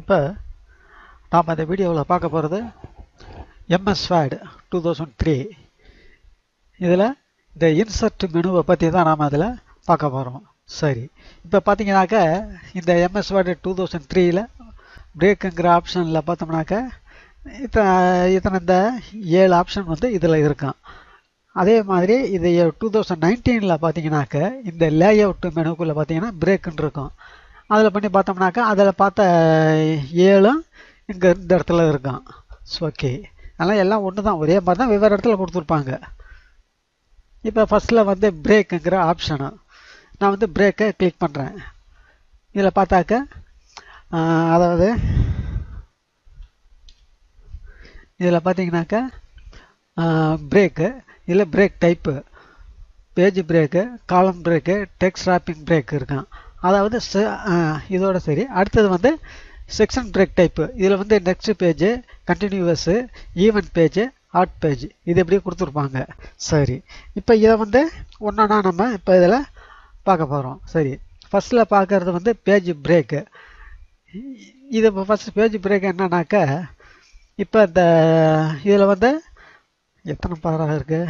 இப்போ நாம் இந்த வீடியோவில் பார்க்க போகிறது MS Word two thousand three இதில் இந்த இன்சர்ட் மெனுவை பற்றி தான் நாம் அதில் பார்க்க போகிறோம் சரி இப்போ பார்த்தீங்கன்னாக்க இந்த எம்எஸ் வேர்டு டூ தௌசண்ட் த்ரீயில் பிரேக்குங்கிற ஆப்ஷனில் பார்த்தோம்னாக்க இத்தனை இத்தனை இந்த ஏழு ஆப்ஷன் வந்து இதில் இருக்கும் அதே மாதிரி இது டூ தௌசண்ட் நைன்டீனில் பார்த்தீங்கன்னாக்க இந்த லே அவுட் மெனுக்குள்ளே பார்த்தீங்கன்னா பிரேக்குன்னு இருக்கும் அதில் பண்ணி பார்த்தோம்னாக்கா அதில் பார்த்த ஏழும் இங்கே இந்த இடத்துல இருக்கும் ஓகே அதெல்லாம் எல்லாம் ஒன்று தான் ஒரே மாதிரி தான் வெவ்வேறு இடத்துல கொடுத்துருப்பாங்க இப்போ ஃபஸ்ட்டில் வந்து பிரேக்குங்கிற ஆப்ஷனு நான் வந்து பிரேக்கை கிளிக் பண்ணுறேன் இதில் பார்த்தாக்க அதாவது இதில் பார்த்தீங்கன்னாக்கா பிரேக்கு இதில் break type page break column break text wrapping break இருக்கான் அதாவது இதோட சரி அடுத்தது வந்து செக்ஷன் பிரேக் டைப்பு இதில் வந்து next page continuous even page odd page இது எப்படி கொடுத்துருப்பாங்க சரி இப்போ இதை வந்து ஒன்றா நம்ம இப்போ இதில் பார்க்க போகிறோம் சரி ஃபஸ்ட்டில் பார்க்குறது வந்து பேஜ் பிரேக்கு இது இப்போ ஃபஸ்ட் பேஜ் பிரேக் என்னன்னாக்கா இப்போ இந்த இதில் வந்து எத்தனை பாரா இருக்குது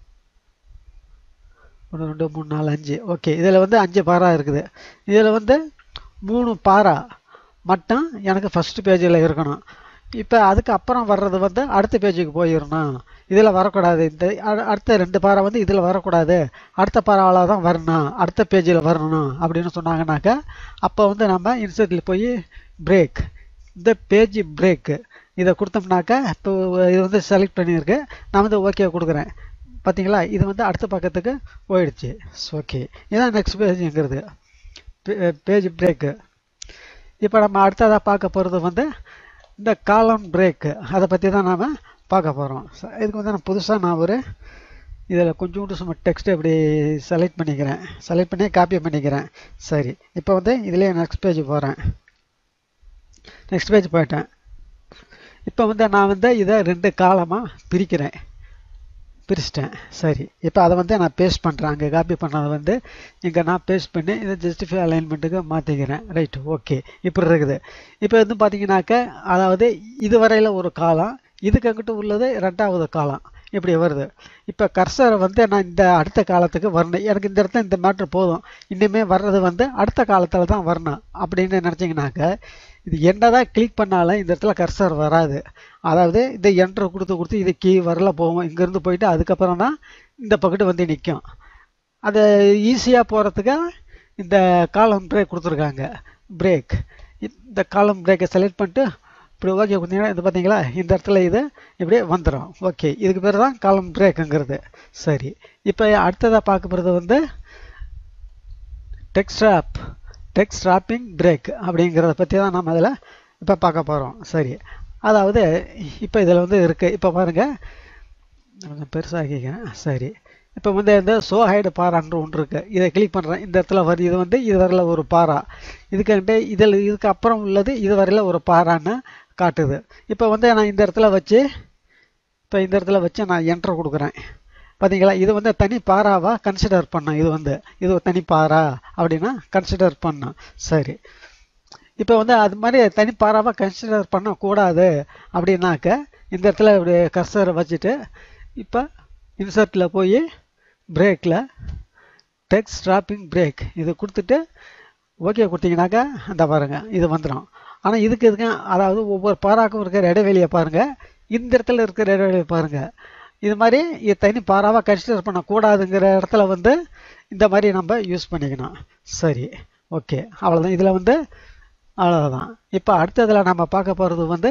ஒன்று ரெண்டு மூணு நாலு அஞ்சு ஓகே இதில் வந்து அஞ்சு பாரா இருக்குது இதில் வந்து மூணு பாரா மட்டும் எனக்கு ஃபஸ்ட்டு பேஜில் இருக்கணும் இப்போ அதுக்கு அப்புறம் வர்றது வந்து அடுத்த பேஜுக்கு போயிடணும் இதில் வரக்கூடாது இந்த அடுத்த ரெண்டு பாரா வந்து இதில் வரக்கூடாது அடுத்த பாராவில் தான் வரணும் அடுத்த பேஜில் வரணும் அப்படின்னு சொன்னாங்கனாக்கா அப்போ வந்து நம்ம இன்சர்ட்டில் போய் பிரேக் இந்த பேஜ் பிரேக்கு இதை கொடுத்தோம்னாக்கா இப்போ இது வந்து செலக்ட் பண்ணியிருக்கு நான் வந்து ஓகே கொடுக்குறேன் பார்த்தீங்களா இது வந்து அடுத்த பக்கத்துக்கு போயிடுச்சு ஓகே இதான் நெக்ஸ்ட் பேஜுங்கிறது பேஜ் பிரேக்கு இப்போ நம்ம அடுத்ததாக பார்க்க போகிறது வந்து இந்த காலம் பிரேக்கு அதை பற்றி தான் நாம் பார்க்க போகிறோம் இதுக்கு வந்து நான் புதுசாக நான் ஒரு இதில் கொஞ்சோண்டு சும்மா டெக்ஸ்ட் இப்படி செலக்ட் பண்ணிக்கிறேன் செலக்ட் பண்ணி காப்பி பண்ணிக்கிறேன் சரி இப்போ வந்து இதிலே நெக்ஸ்ட் பேஜ் போகிறேன் நெக்ஸ்ட் பேஜ் போயிட்டேன் இப்போ வந்து நான் வந்து இதை ரெண்டு காலமாக பிரிக்கிறேன் பிரிச்சிட்டேன் சரி இப்போ அதை வந்து நான் பேஸ்ட் பண்ணுறேன் அங்கே காப்பி பண்ணதை வந்து இங்கே நான் பேஸ்ட் பண்ணி இதை ஜஸ்டிஃபை அலைன்மெண்ட்டுக்கு மாற்றிக்கிறேன் ரைட் ஓகே இப்படி இருக்குது இப்போ வந்து பார்த்தீங்கன்னாக்க அதாவது இதுவரையில் ஒரு காலம் இதுக்கு அங்கிட்டு உள்ளது ரெண்டாவது காலம் இப்படி வருது இப்போ கர்சரை வந்து நான் இந்த அடுத்த காலத்துக்கு வரணும் எனக்கு இந்த இடத்துல இந்த மேட்ரு போதும் இன்னுமே வர்றது வந்து அடுத்த காலத்தில் தான் வரணும் அப்படின்னு நினச்சிங்கனாக்க இது என்னதான் கிளிக் பண்ணாலும் இந்த இடத்துல கர்சர் வராது அதாவது இந்த என்ட்ரு கொடுத்து கொடுத்து இது கீ வரல போவோம் இங்கேருந்து போயிட்டு அதுக்கப்புறம் தான் இந்த பக்கெட்டு வந்து நிற்கும் அது ஈஸியாக போகிறதுக்கு இந்த காலம் பிரேக் கொடுத்துருக்காங்க பிரேக் இந்த காலம் பிரேக்கை செலக்ட் பண்ணிட்டு இப்படி ஓகே கொடுத்தீங்கன்னா இது பார்த்தீங்களா இந்த இடத்துல இது இப்படியே வந்துடும் ஓகே இதுக்கு பேர் தான் காலம் பிரேக்குங்கிறது சரி இப்போ அடுத்ததாக பார்க்க போகிறது வந்து டெக்ஸ்ட்ராப் டெக்ஸ்ட் ராப்பிங் பிரேக் அப்படிங்கிறத பற்றி தான் நம்ம அதில் இப்போ பார்க்க போகிறோம் சரி அதாவது இப்போ இதில் வந்து இருக்குது இப்போ பாருங்கள் கொஞ்சம் பெருசாகிக்கேன் சரி இப்போ வந்து இந்த சோ ஹைடு பாரான்ற ஒன்று இருக்குது இதை கிளிக் பண்ணுறேன் இந்த இடத்துல வருது இது வந்து இது வரையில் ஒரு பாரா இதுக்கிட்ட இதில் இதுக்கு அப்புறம் உள்ளது இது வரையில் ஒரு பாரான்னு காட்டுது இப்போ வந்து நான் இந்த இடத்துல வச்சு இப்போ இந்த இடத்துல வச்சு நான் என்ட்ரு கொடுக்குறேன் பார்த்தீங்களா இது வந்து தனி பாராவாக கன்சிடர் பண்ணும் இது வந்து இது ஒரு தனி பாரா அப்படின்னா கன்சிடர் பண்ணும் சரி இப்போ வந்து அது மாதிரி தனி பாராவாக கன்சிடர் பண்ணக்கூடாது அப்படின்னாக்க இந்த இடத்துல இப்படி கர்சரை வச்சுட்டு இப்போ இன்சர்ட்டில் போய் பிரேக்கில் டெக்ஸ்ட் ஸ்ட்ராப்பிங் பிரேக் இது கொடுத்துட்டு ஓகே கொடுத்தீங்கன்னாக்கா அந்த பாருங்கள் இது வந்துடும் ஆனால் இதுக்கு இதுக்கு அதாவது ஒவ்வொரு பாராக்கும் இருக்கிற இடைவெளியை பாருங்கள் இந்த இடத்துல இருக்கிற இடைவெளியை பாருங்கள் இது மாதிரி இது தனி பாராவாக கன்சிடர் பண்ணக்கூடாதுங்கிற இடத்துல வந்து இந்த மாதிரி நம்ம யூஸ் பண்ணிக்கணும் சரி ஓகே அவ்வளோதான் இதில் வந்து அவ்வளோதான் இப்போ அடுத்ததில் நம்ம பார்க்க போகிறது வந்து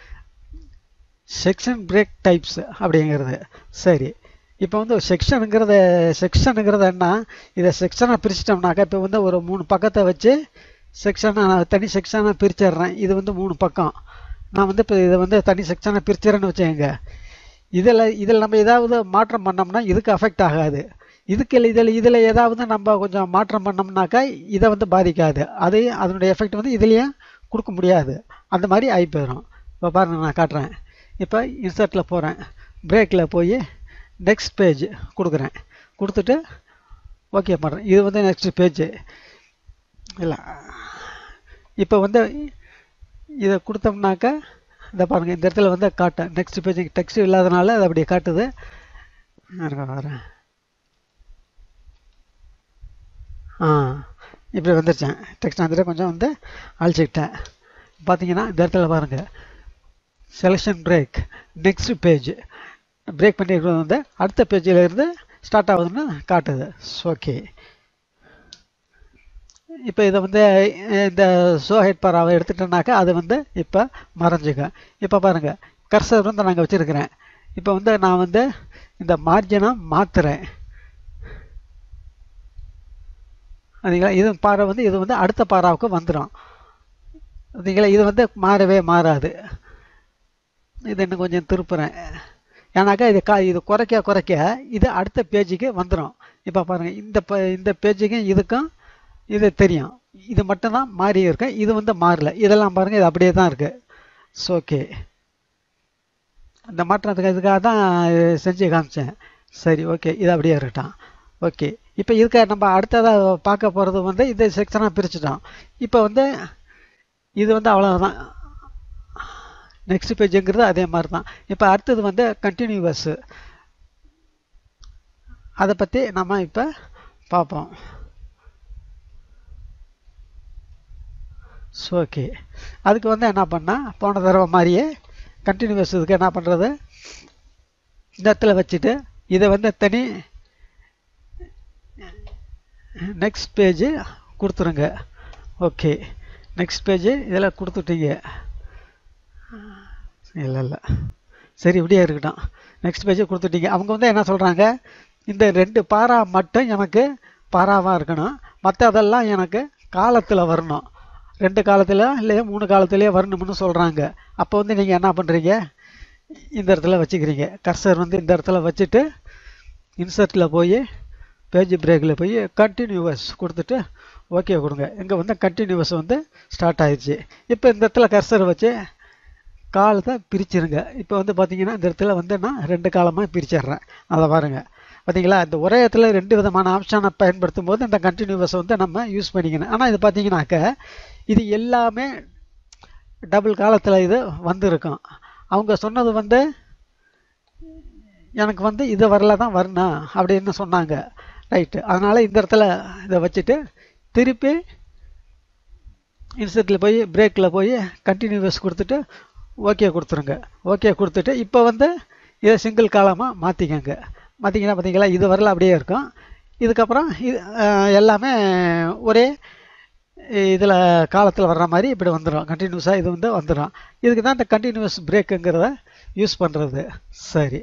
செக்ஷன் பிரேக் டைப்ஸ் அப்படிங்கிறது சரி இப்போ வந்து செக்ஷனுங்கிறத செக்ஷனுங்கிறது என்ன இதை செக்ஷனாக பிரிச்சிட்டோம்னாக்கா இப்போ வந்து ஒரு மூணு பக்கத்தை வச்சு செக்ஷனை நான் தனி செக்ஷனாக பிரிச்சிடுறேன் இது வந்து மூணு பக்கம் நான் வந்து இப்போ இதை வந்து தனி செக்ஷனாக பிரிச்சிடறேன்னு வச்சுக்கோங்க இதில் இதில் நம்ம ஏதாவது மாற்றம் பண்ணோம்னா இதுக்கு அஃபெக்ட் ஆகாது இதுக்கு இதில் இதில் ஏதாவது நம்ம கொஞ்சம் மாற்றம் பண்ணோம்னாக்கா இதை வந்து பாதிக்காது அது அதனுடைய எஃபெக்ட் வந்து இதுலேயும் கொடுக்க முடியாது அந்த மாதிரி ஆகி போயிடும் இப்போ பாருங்கள் நான் காட்டுறேன் இப்போ இன்சர்ட்டில் போகிறேன் பிரேக்கில் போய் நெக்ஸ்ட் பேஜ் கொடுக்குறேன் கொடுத்துட்டு ஓகே பண்ணுறேன் இது வந்து நெக்ஸ்ட் பேஜ் இல்லை இப்போ வந்து இதை கொடுத்தோம்னாக்கா இந்த பாருங்கள் இந்த இடத்துல வந்து காட்டும் நெக்ஸ்ட் பேஜ் டெக்ஸ்ட் இல்லாதனால அது அப்படியே காட்டுது இருங்க வரேன் ஆ இப்படி வந்துருச்சேன் டெக்ஸ்ட் வந்துட்டு கொஞ்சம் வந்து அழிச்சிக்கிட்டேன் பார்த்தீங்கன்னா இந்த இடத்துல பாருங்கள் selection break next page break பண்ணியிருக்கிறது வந்து அடுத்த பேஜில் இருந்து ஸ்டார்ட் ஆகுதுன்னு காட்டுது ஓகே இப்போ இதை வந்து இந்த ஷோ ஹெட் பாராவை எடுத்துட்டோம்னாக்கா அது வந்து இப்போ மறைஞ்சிக்கும் இப்போ பாருங்கள் கர்சர் வந்து நாங்கள் வச்சுருக்கிறேன் இப்போ வந்து நான் வந்து இந்த மார்ஜினை மாற்றுறேன் அதுங்களா இது பாறை வந்து இது வந்து அடுத்த பாராவுக்கு வந்துடும் அதுங்களா இது வந்து மாறவே மாறாது இது இன்னும் கொஞ்சம் திருப்புறேன் ஏன்னாக்கா இது கா இது குறைக்க குறைக்க இது அடுத்த பேஜுக்கு வந்துடும் இப்போ பாருங்கள் இந்த ப இந்த பேஜுக்கும் இதுக்கும் இது தெரியும் இது மட்டும்தான் மாறி இருக்கு இது வந்து மாறல இதெல்லாம் பாருங்கள் இது அப்படியே தான் இருக்குது ஓகே இந்த மாற்றத்துக்கு இதுக்காக தான் செஞ்சு காமிச்சேன் சரி ஓகே இது அப்படியே இருக்கட்டும் ஓகே இப்போ இதுக்கு நம்ம அடுத்ததாக பார்க்க போகிறது வந்து இந்த செக்ஷனாக பிரிச்சுட்டோம் இப்போ வந்து இது வந்து அவ்வளோதான் நெக்ஸ்ட் பேஜுங்கிறது அதே மாதிரி தான் இப்போ அடுத்தது வந்து கண்டினியூவஸ் அதை பற்றி நம்ம இப்போ பார்ப்போம் ஓகே அதுக்கு வந்து என்ன பண்ணால் போன தடவை மாதிரியே கண்டினியூவஸ் இதுக்கு என்ன பண்ணுறது இந்த இடத்துல வச்சுட்டு இதை வந்து தனி நெக்ஸ்ட் பேஜு கொடுத்துருங்க ஓகே நெக்ஸ்ட் பேஜு இதில் கொடுத்துட்டீங்க இல்லை இல்லை சரி இப்படியே இருக்கட்டும் நெக்ஸ்ட் பேஜை கொடுத்துட்டீங்க அவங்க வந்து என்ன சொல்கிறாங்க இந்த ரெண்டு பாரா மட்டும் எனக்கு பாராவாக இருக்கணும் மற்றதெல்லாம் எனக்கு காலத்தில் வரணும் ரெண்டு காலத்தில் இல்லையா மூணு காலத்துலேயே வரணும்னு சொல்கிறாங்க அப்போ வந்து நீங்கள் என்ன பண்ணுறீங்க இந்த இடத்துல வச்சுக்கிறீங்க கர்சர் வந்து இந்த இடத்துல வச்சுட்டு இன்சர்ட்டில் போய் பேஜ் பிரேக்கில் போய் கண்டினியூவஸ் கொடுத்துட்டு ஓகே கொடுங்க இங்கே வந்து கண்டினியூவஸ் வந்து ஸ்டார்ட் ஆயிடுச்சு இப்போ இந்த இடத்துல கர்சர் வச்சு காலத்தை பிரிச்சிருங்க இப்போ வந்து பார்த்தீங்கன்னா இந்த இடத்துல வந்து நான் ரெண்டு காலமாக பிரிச்சிடுறேன் அதை பாருங்கள் பார்த்தீங்களா இந்த ஒரே இடத்துல ரெண்டு விதமான ஆப்ஷனை பயன்படுத்தும் போது இந்த கண்டினியூவஸ் வந்து நம்ம யூஸ் பண்ணிக்கணும் ஆனால் இது பார்த்தீங்கன்னாக்க இது எல்லாமே டபுள் காலத்தில் இது வந்திருக்கும் அவங்க சொன்னது வந்து எனக்கு வந்து இது வரல தான் வரணும் அப்படின்னு சொன்னாங்க ரைட்டு அதனால் இந்த இடத்துல இதை வச்சுட்டு திருப்பி இன்சர்ட்டில் போய் பிரேக்கில் போய் கண்டினியூவஸ் கொடுத்துட்டு ஓகே கொடுத்துருங்க ஓகே கொடுத்துட்டு இப்போ வந்து இதை சிங்கிள் காலமாக மாற்றிக்கங்க மாற்றிங்கன்னா பார்த்தீங்களா இது வரல அப்படியே இருக்கும் இதுக்கப்புறம் இது எல்லாமே ஒரே இதில் காலத்தில் வர்ற மாதிரி இப்படி வந்துடும் கண்டினியூஸாக இது வந்து வந்துடும் இதுக்கு தான் இந்த கண்டினியூஸ் பிரேக்குங்கிறத யூஸ் பண்ணுறது சரி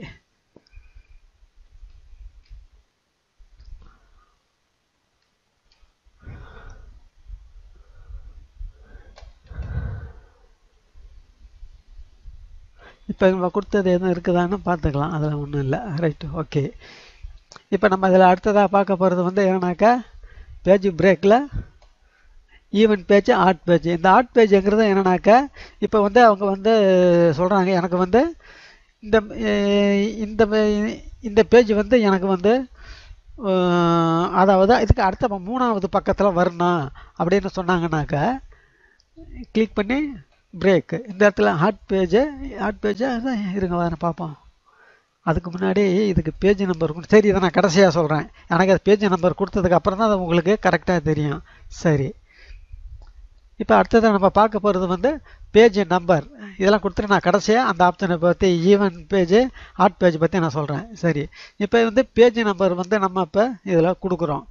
இப்போ நம்ம கொடுத்தது எதுவும் இருக்குதான்னு பார்த்துக்கலாம் அதில் ஒன்றும் இல்லை ரைட்டு ஓகே இப்போ நம்ம இதில் அடுத்ததாக பார்க்க போகிறது வந்து என்னன்னாக்கா பேஜ் பிரேக்கில் ஈவெண்ட் பேஜ் ஆர்ட் பேஜ் இந்த ஆர்ட் பேஜுங்கிறது என்னன்னாக்கா இப்போ வந்து அவங்க வந்து சொல்கிறாங்க எனக்கு வந்து இந்த இந்த இந்த பேஜ் வந்து எனக்கு வந்து அதாவது இதுக்கு அடுத்த மூணாவது பக்கத்தில் வரணும் அப்படின்னு சொன்னாங்கன்னாக்கா கிளிக் பண்ணி பிரேக்கு இந்த இடத்துல ஹாட் பேஜு ஹாட் பேஜை அதான் இருங்க வர பார்ப்போம் அதுக்கு முன்னாடி இதுக்கு பேஜ் நம்பர் சரி இதை நான் கடைசியாக சொல்கிறேன் எனக்கு அது பேஜ் நம்பர் கொடுத்ததுக்கு அப்புறம் தான் அது உங்களுக்கு கரெக்டாக தெரியும் சரி இப்போ அடுத்தது நம்ம பார்க்க போகிறது வந்து பேஜ் நம்பர் இதெல்லாம் கொடுத்துட்டு நான் கடைசியாக அந்த ஆப்ஷனை பற்றி ஈவன் பேஜ் ஹாட் பேஜ் பற்றி நான் சொல்கிறேன் சரி இப்போ வந்து பேஜ் நம்பர் வந்து நம்ம இப்போ இதில் கொடுக்குறோம்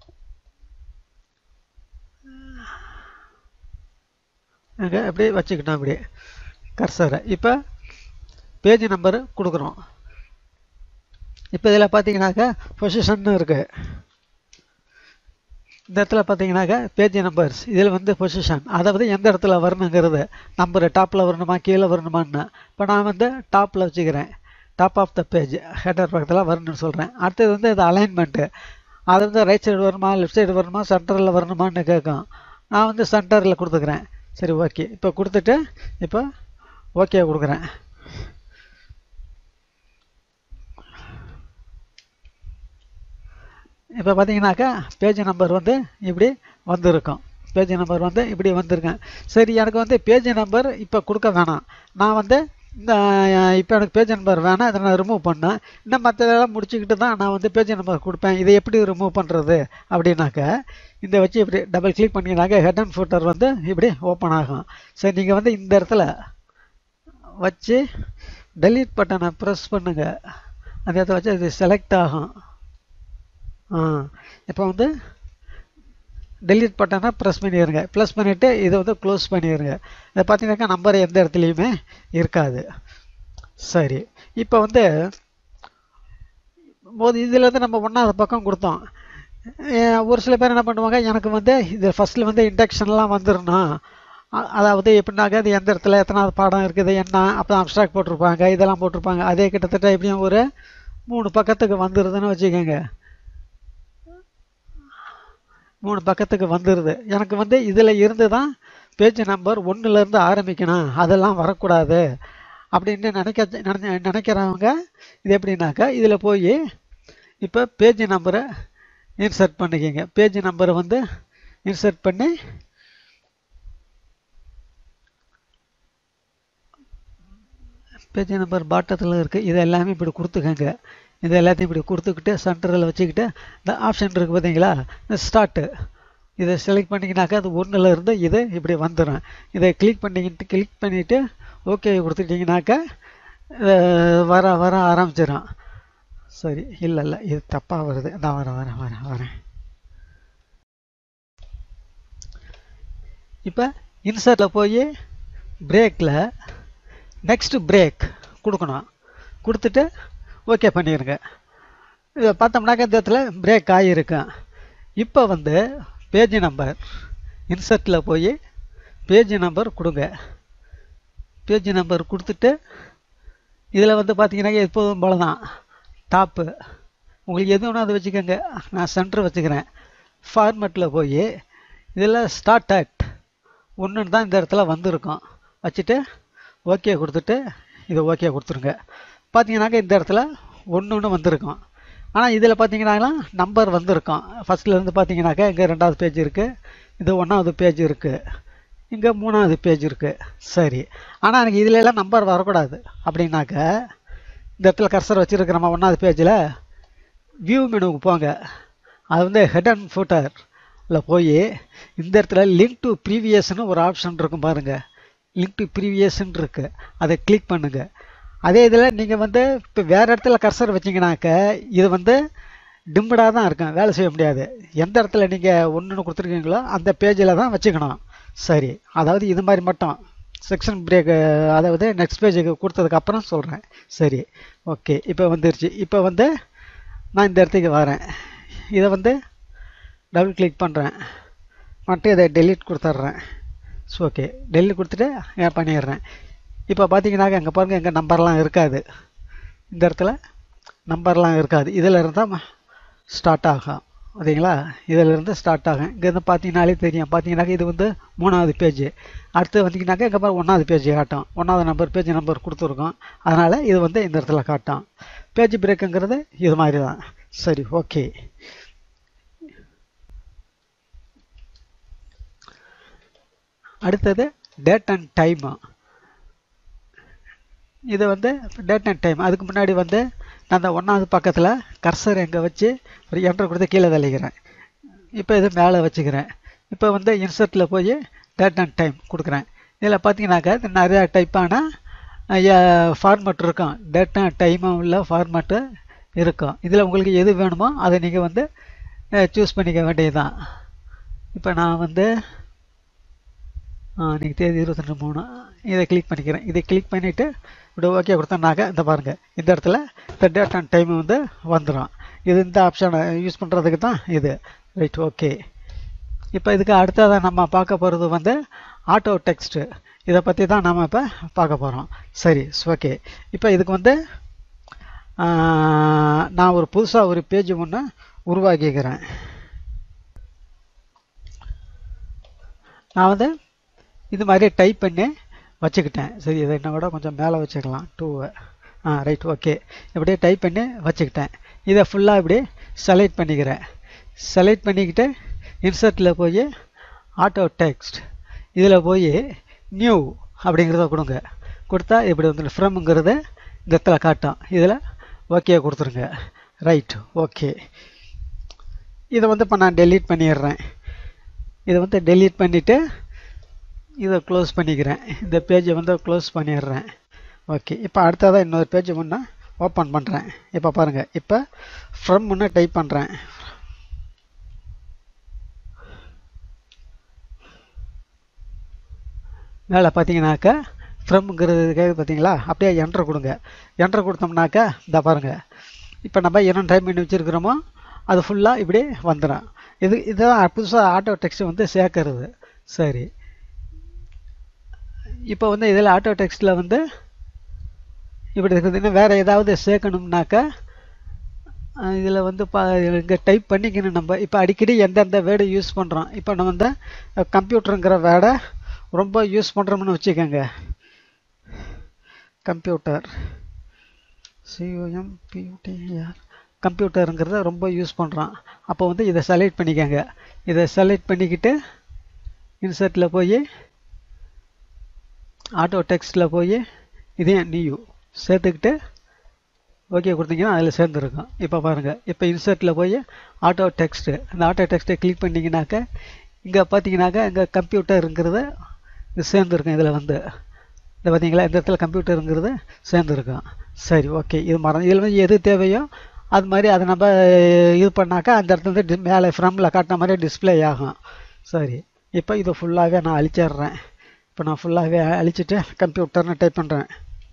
அங்கே அப்படியே வச்சுக்கிட்டோம் அப்படியே கர்சரை இப்போ பேஜ் நம்பரு கொடுக்குறோம் இப்போ இதில் பார்த்தீங்கன்னாக்கா பொசிஷன் இருக்குது இந்த இடத்துல பார்த்தீங்கன்னாக்கா பேஜ் நம்பர்ஸ் இதில் வந்து பொசிஷன் அதாவது எந்த இடத்துல வரணுங்கிறது நம்பர் டாப்பில் வரணுமா கீழே வரணுமான்னு இப்போ நான் வந்து டாப்பில் வச்சுக்கிறேன் top of the page header பக்கத்தில் வரணும்னு சொல்கிறேன் அடுத்தது வந்து இது அலைன்மெண்ட்டு அது வந்து ரைட் சைடு வருமா லெஃப்ட் சைடு வரணுமா சென்டரில் வரணுமான்னு கேட்கும் நான் வந்து சென்டரில் கொடுத்துக்கிறேன் சரி ஓகே இப்போ கொடுத்துட்டு இப்போ ஓகே கொடுக்குறேன் இப்போ பார்த்தீங்கன்னாக்கா பேஜ் நம்பர் வந்து இப்படி வந்திருக்கும் பேஜ் நம்பர் வந்து இப்படி வந்திருக்கேன் சரி எனக்கு வந்து பேஜ் நம்பர் இப்போ கொடுக்க வேணாம் நான் வந்து இந்த இப்போ எனக்கு பேஜ் நம்பர் வேணாம் இதை நான் ரிமூவ் பண்ணேன் இன்னும் மற்றதெல்லாம் முடிச்சுக்கிட்டு தான் நான் வந்து பேஜ் நம்பர் கொடுப்பேன் இதை எப்படி ரிமூவ் பண்ணுறது அப்படின்னாக்க இந்த வச்சு இப்படி டபுள் கிளிக் பண்ணிங்கனாக்க ஹெட் அண்ட் ஃபுட்டர் வந்து இப்படி ஓப்பன் ஆகும் சரி நீங்கள் வந்து இந்த இடத்துல வச்சு டெலீட் பட்டனை ப்ரெஸ் பண்ணுங்க அந்த இடத்துல வச்சு இது செலக்ட் ஆகும் ஆ இப்போ வந்து டெலீட் பட்டனை ப்ரெஸ் பண்ணிடுங்க ப்ளஸ் பண்ணிவிட்டு இதை வந்து க்ளோஸ் பண்ணிடுங்க இதை பார்த்தீங்கன்னாக்கா நம்பர் எந்த இடத்துலையுமே இருக்காது சரி இப்போ வந்து போது இதுலேருந்து நம்ம ஒன்றாவது பக்கம் கொடுத்தோம் அஹ் ஒரு சில பேர் என்ன பண்ணுவாங்க எனக்கு வந்து இது ஃபஸ்ட்டில் வந்து இண்டக்ஷன்லாம் வந்துடணும் அ- அதாவது எப்படின்னாக்க அது எந்த இடத்துல எத்தனாவது பாடம் இருக்குது என்ன அப்போ அப்ஸ்ட்ராக்ட் போட்டிருப்பாங்க இதெல்லாம் போட்டிருப்பாங்க அதே கிட்டத்தட்ட எப்படியும் ஒரு மூணு பக்கத்துக்கு வந்துடுதுன்னு வச்சுக்கோங்க மூணு பக்கத்துக்கு வந்துடுது எனக்கு வந்து இதில் இருந்து தான் பேஜ் நம்பர் ஒன்றுலேருந்து ஆரம்பிக்கணும் அதெல்லாம் வரக்கூடாது அப்படின்னு நினைக்க நினை- நினைக்கிறவங்க இது எப்படின்னாக்கா இதில் போய் இப்போ பேஜ் நம்பரை இன்சர்ட் பண்ணிக்கிங்க பேஜ் நம்பரை வந்து இன்சர்ட் பண்ணி பேஜ் நம்பர் பாட்டத்தில் இருக்குது இது எல்லாமே இப்படி கொடுத்துக்கங்க இது எல்லாத்தையும் இப்படி கொடுத்துக்கிட்டு சென்டரில் வச்சுக்கிட்டு இந்த ஆப்ஷன் இருக்குது பார்த்தீங்களா இந்த ஸ்டார்ட்டு இதை செலக்ட் பண்ணிங்கனாக்கா அது ஒன்றில் இருந்து இது இப்படி வந்துடும் இதை கிளிக் பண்ணிக்கிட்டு கிளிக் பண்ணிவிட்டு ஓகே கொடுத்துட்டிங்கனாக்கா அஹ், வர வர ஆரம்பிச்சிடும் சரி இல்லை இல்லை இது தப்பாக வருது நான் வரேன் வரேன் வரேன் வரேன் இப்போ இன்சர்ட்டில் போய் பிரேக்கில் நெக்ஸ்ட் பிரேக் கொடுக்கணும் கொடுத்துட்டு ஓகே பண்ணிடுங்க இதை பார்த்தோம்னாக்க இந்த இடத்துல பிரேக் ஆகியிருக்கும் இப்போ வந்து பேஜ் நம்பர் இன்சர்ட்டில் போய் பேஜ் நம்பர் கொடுங்க பேஜ் நம்பர் கொடுத்துட்டு இதில் வந்து பார்த்தீங்கன்னாக்க எப்போதும் போல தான் டாப்பு உங்களுக்கு எது வேணும் அதை வச்சுக்கோங்க நான் சென்டர் வச்சுக்கிறேன் ஃபார்மேட்டில் போய் இதில் ஸ்டார்ட் அட் ஒன்றுன்னு தான் இந்த இடத்துல வந்திருக்கும் வச்சுட்டு ஓகே கொடுத்துட்டு இதை ஓகே கொடுத்துருங்க பார்த்தீங்கன்னாக்கா இந்த இடத்துல ஒன்று ஒன்று வந்திருக்கும் ஆனால் இதில் பார்த்தீங்கன்னா நம்பர் வந்திருக்கும் ஃபஸ்ட்லேருந்து பார்த்தீங்கன்னாக்கா இங்கே ரெண்டாவது பேஜ் இருக்குது இது ஒன்றாவது பேஜ் இருக்குது இங்கே மூணாவது பேஜ் இருக்குது சரி ஆனால் எனக்கு இதில் எல்லாம் நம்பர் வரக்கூடாது அப்படின்னாக்க இந்த இடத்துல கர்சர் வச்சுருக்கிறோமா ஒன்றாவது பேஜில் வியூ மெனுவுக்கு போங்க அது வந்து ஹெட் அண்ட் ஃபுட்டரில் போய் இந்த இடத்துல லிங்க் டு ப்ரீவியஸ்னு ஒரு ஆப்ஷன் இருக்கும் பாருங்கள் லிங்க் டு ப்ரீவியஸ்ன்னு இருக்குது அதை கிளிக் பண்ணுங்கள் அதே இதில் நீங்கள் வந்து இப்போ வேறு இடத்துல கர்சர் வச்சிங்கனாக்க இது வந்து டிம்முடாக தான் இருக்கும் வேலை செய்ய முடியாது எந்த இடத்துல நீங்கள் ஒன்று கொடுத்துருக்கீங்களோ அந்த பேஜில் தான் வச்சுக்கணும் சரி அதாவது இது மாதிரி மட்டும் செக்ஷன் பிரேக் அதாவது நெக்ஸ்ட் பேஜுக்கு கொடுத்ததுக்கப்புறம் சொல்கிறேன் சரி ஓகே இப்போ வந்துருச்சு இப்போ வந்து நான் இந்த இடத்துக்கு வரேன் இதை வந்து டபுள் கிளிக் பண்ணுறேன் மட்டும் இதை டெலீட் கொடுத்துட்றேன் ஸோ ஓகே டெலீட் கொடுத்துட்டு ஏன் பண்ணிடுறேன் இப்போ பார்த்தீங்கன்னாக்க அங்கே பாருங்கள் எங்கள் நம்பர்லாம் இருக்காது இந்த இடத்துல நம்பர்லாம் இருக்காது இதில் இருந்தால் ஸ்டார்ட் ஆகும் ஓகேங்களா இதில் இருந்து ஸ்டார்ட் ஆகும் இங்கேருந்து பார்த்தீங்கனாலே தெரியும் பார்த்தீங்கன்னாக்க இது வந்து மூணாவது பேஜ் அடுத்து வந்தீங்கன்னாக்கா இங்கே பாரு ஒன்றாவது பேஜ் காட்டும் ஒன்றாவது நம்பர் பேஜ் நம்பர் கொடுத்துருக்கோம் அதனால் இது வந்து இந்த இடத்துல காட்டும் பேஜ் பிரேக்குங்கிறது இது மாதிரி தான் சரி ஓகே அடுத்தது டேட் அண்ட் டைமு இது வந்து டேட் அண்ட் டைம் அதுக்கு முன்னாடி வந்து நான் அந்த ஒன்றாவது பக்கத்தில் கர்சர் எங்கே வச்சு ஒரு என்ட்ரு கொடுத்து கீழே தள்ளிக்கிறேன் இப்போ இது மேலே வச்சுக்கிறேன் இப்போ வந்து இன்சர்ட்டில் போய் டேட் அண்ட் டைம் கொடுக்குறேன் இதில் பார்த்தீங்கன்னாக்கா இது நிறையா டைப்பான ஃபார்மேட் இருக்கும் டேட் அண்ட் டைமும் உள்ள ஃபார்மேட்டு இருக்கும் இதில் உங்களுக்கு எது வேணுமோ அதை நீங்கள் வந்து சூஸ் பண்ணிக்க வேண்டியதுதான் இப்போ நான் வந்து நீங்கள் தேதி இருபத்தி ரெண்டு மூணு இதை கிளிக் பண்ணிக்கிறேன் இதை கிளிக் பண்ணிவிட்டு இப்படி ஓகே கொடுத்தோம்னாக்க இந்த பாருங்கள் இந்த இடத்துல இந்த டேட் அண்ட் டைம் வந்து வந்துடும் இது இந்த ஆப்ஷனை யூஸ் பண்ணுறதுக்கு தான் இது ரைட் ஓகே இப்போ இதுக்கு அடுத்ததாக நம்ம பார்க்க போகிறது வந்து ஆட்டோ டெக்ஸ்ட்டு இதை பற்றி தான் நம்ம இப்போ பார்க்க போகிறோம் சரி ஓகே இப்போ இதுக்கு வந்து நான் ஒரு புதுசாக ஒரு பேஜ் ஒன்று உருவாக்கிக்கிறேன் நான் வந்து இது மாதிரி டைப் பண்ணி வச்சுக்கிட்டேன் சரி இதை இன்னும் கூட கொஞ்சம் மேலே வச்சுக்கலாம் டூவை ஆ ரைட் ஓகே இப்படியே டைப் பண்ணி வச்சுக்கிட்டேன் இதை ஃபுல்லாக இப்படி செலக்ட் பண்ணிக்கிறேன் செலக்ட் பண்ணிக்கிட்டு இன்சர்ட்டில் போய் ஆட்டோ டெக்ஸ்ட் இதில் போய் நியூ அப்படிங்கிறத கொடுங்க கொடுத்தா இப்படி வந்து ஃப்ரம்ங்கிறது இந்த இடத்துல காட்டும் இதில் ஓகே கொடுத்துருங்க ரைட் ஓகே இதை வந்து இப்போ நான் டெலீட் பண்ணிடுறேன் இதை வந்து டெலீட் பண்ணிவிட்டு இதை க்ளோஸ் பண்ணிக்கிறேன் இந்த பேஜை வந்து க்ளோஸ் பண்ணிடுறேன் ஓகே இப்போ அடுத்ததாக இன்னொரு பேஜ் முன்னே ஓப்பன் பண்ணுறேன் இப்போ பாருங்கள் இப்போ ஃப்ரம் முன்னே டைப் பண்ணுறேன் மேலே பார்த்தீங்கன்னாக்கா ஃப்ரம்ங்கிறதுக்காக பார்த்தீங்களா அப்படியே என்ட்ரு கொடுங்க என்ட்ரு கொடுத்தோம்னாக்கா இந்த பாருங்கள் இப்போ நம்ம என்ன டைப் பண்ணி வச்சுருக்கிறோமோ அது ஃபுல்லாக இப்படி வந்துடும் இது இதுதான் புதுசாக ஆட்டோ டெக்ஸ்ட் வந்து சேர்க்கறது சரி இப்போ வந்து இதில் ஆட்டோ டெக்ஸ்ட்டில் வந்து இப்படி இருக்குது இன்னும் வேறு ஏதாவது சேர்க்கணும்னாக்கா இதில் வந்து பா இங்கே டைப் பண்ணிக்கணும் நம்ம இப்போ அடிக்கடி எந்தெந்த வேர்டு யூஸ் பண்ணுறோம் இப்போ நம்ம வந்து கம்ப்யூட்டருங்கிற வேர்டை ரொம்ப யூஸ் பண்ணுறோம்னு வச்சுக்கோங்க கம்ப்யூட்டர் சிஓஎம்பியூடிஆர் கம்ப்யூட்டருங்கிறத ரொம்ப யூஸ் பண்ணுறோம் அப்போ வந்து இதை செலக்ட் பண்ணிக்கோங்க இதை செலக்ட் பண்ணிக்கிட்டு இன்சர்ட்டில் போய் ஆட்டோ டெக்ஸ்ட்டில் போய் இதையும் நியூ சேர்த்துக்கிட்டு ஓகே கொடுத்தீங்கன்னா அதில் சேர்ந்துருக்கும் இப்போ பாருங்கள் இப்போ இன்சர்ட்டில் போய் ஆட்டோ டெக்ஸ்ட்டு அந்த ஆட்டோ டெக்ஸ்ட்டை கிளிக் பண்ணிங்கனாக்கா இங்கே பார்த்தீங்கன்னாக்கா இங்கே கம்ப்யூட்டருங்கிறது இது சேர்ந்துருக்கும் இதில் வந்து இந்த பார்த்தீங்களா இந்த இடத்துல கம்ப்யூட்டருங்கிறது சேர்ந்துருக்கும் சரி ஓகே இது மரம் இதில் வந்து எது தேவையோ அது மாதிரி அதை நம்ம இது பண்ணாக்கா அந்த இடத்துல வந்து மேலே ஃப்ரம்மில் காட்டின மாதிரி டிஸ்பிளே ஆகும் சரி இப்போ இதை ஃபுல்லாகவே நான் அழிச்சிடுறேன் இப்போ நான் ஃபுல்லாகவே அழிச்சிட்டு கம்ப்யூட்டர்னு டைப் பண்ணுறேன்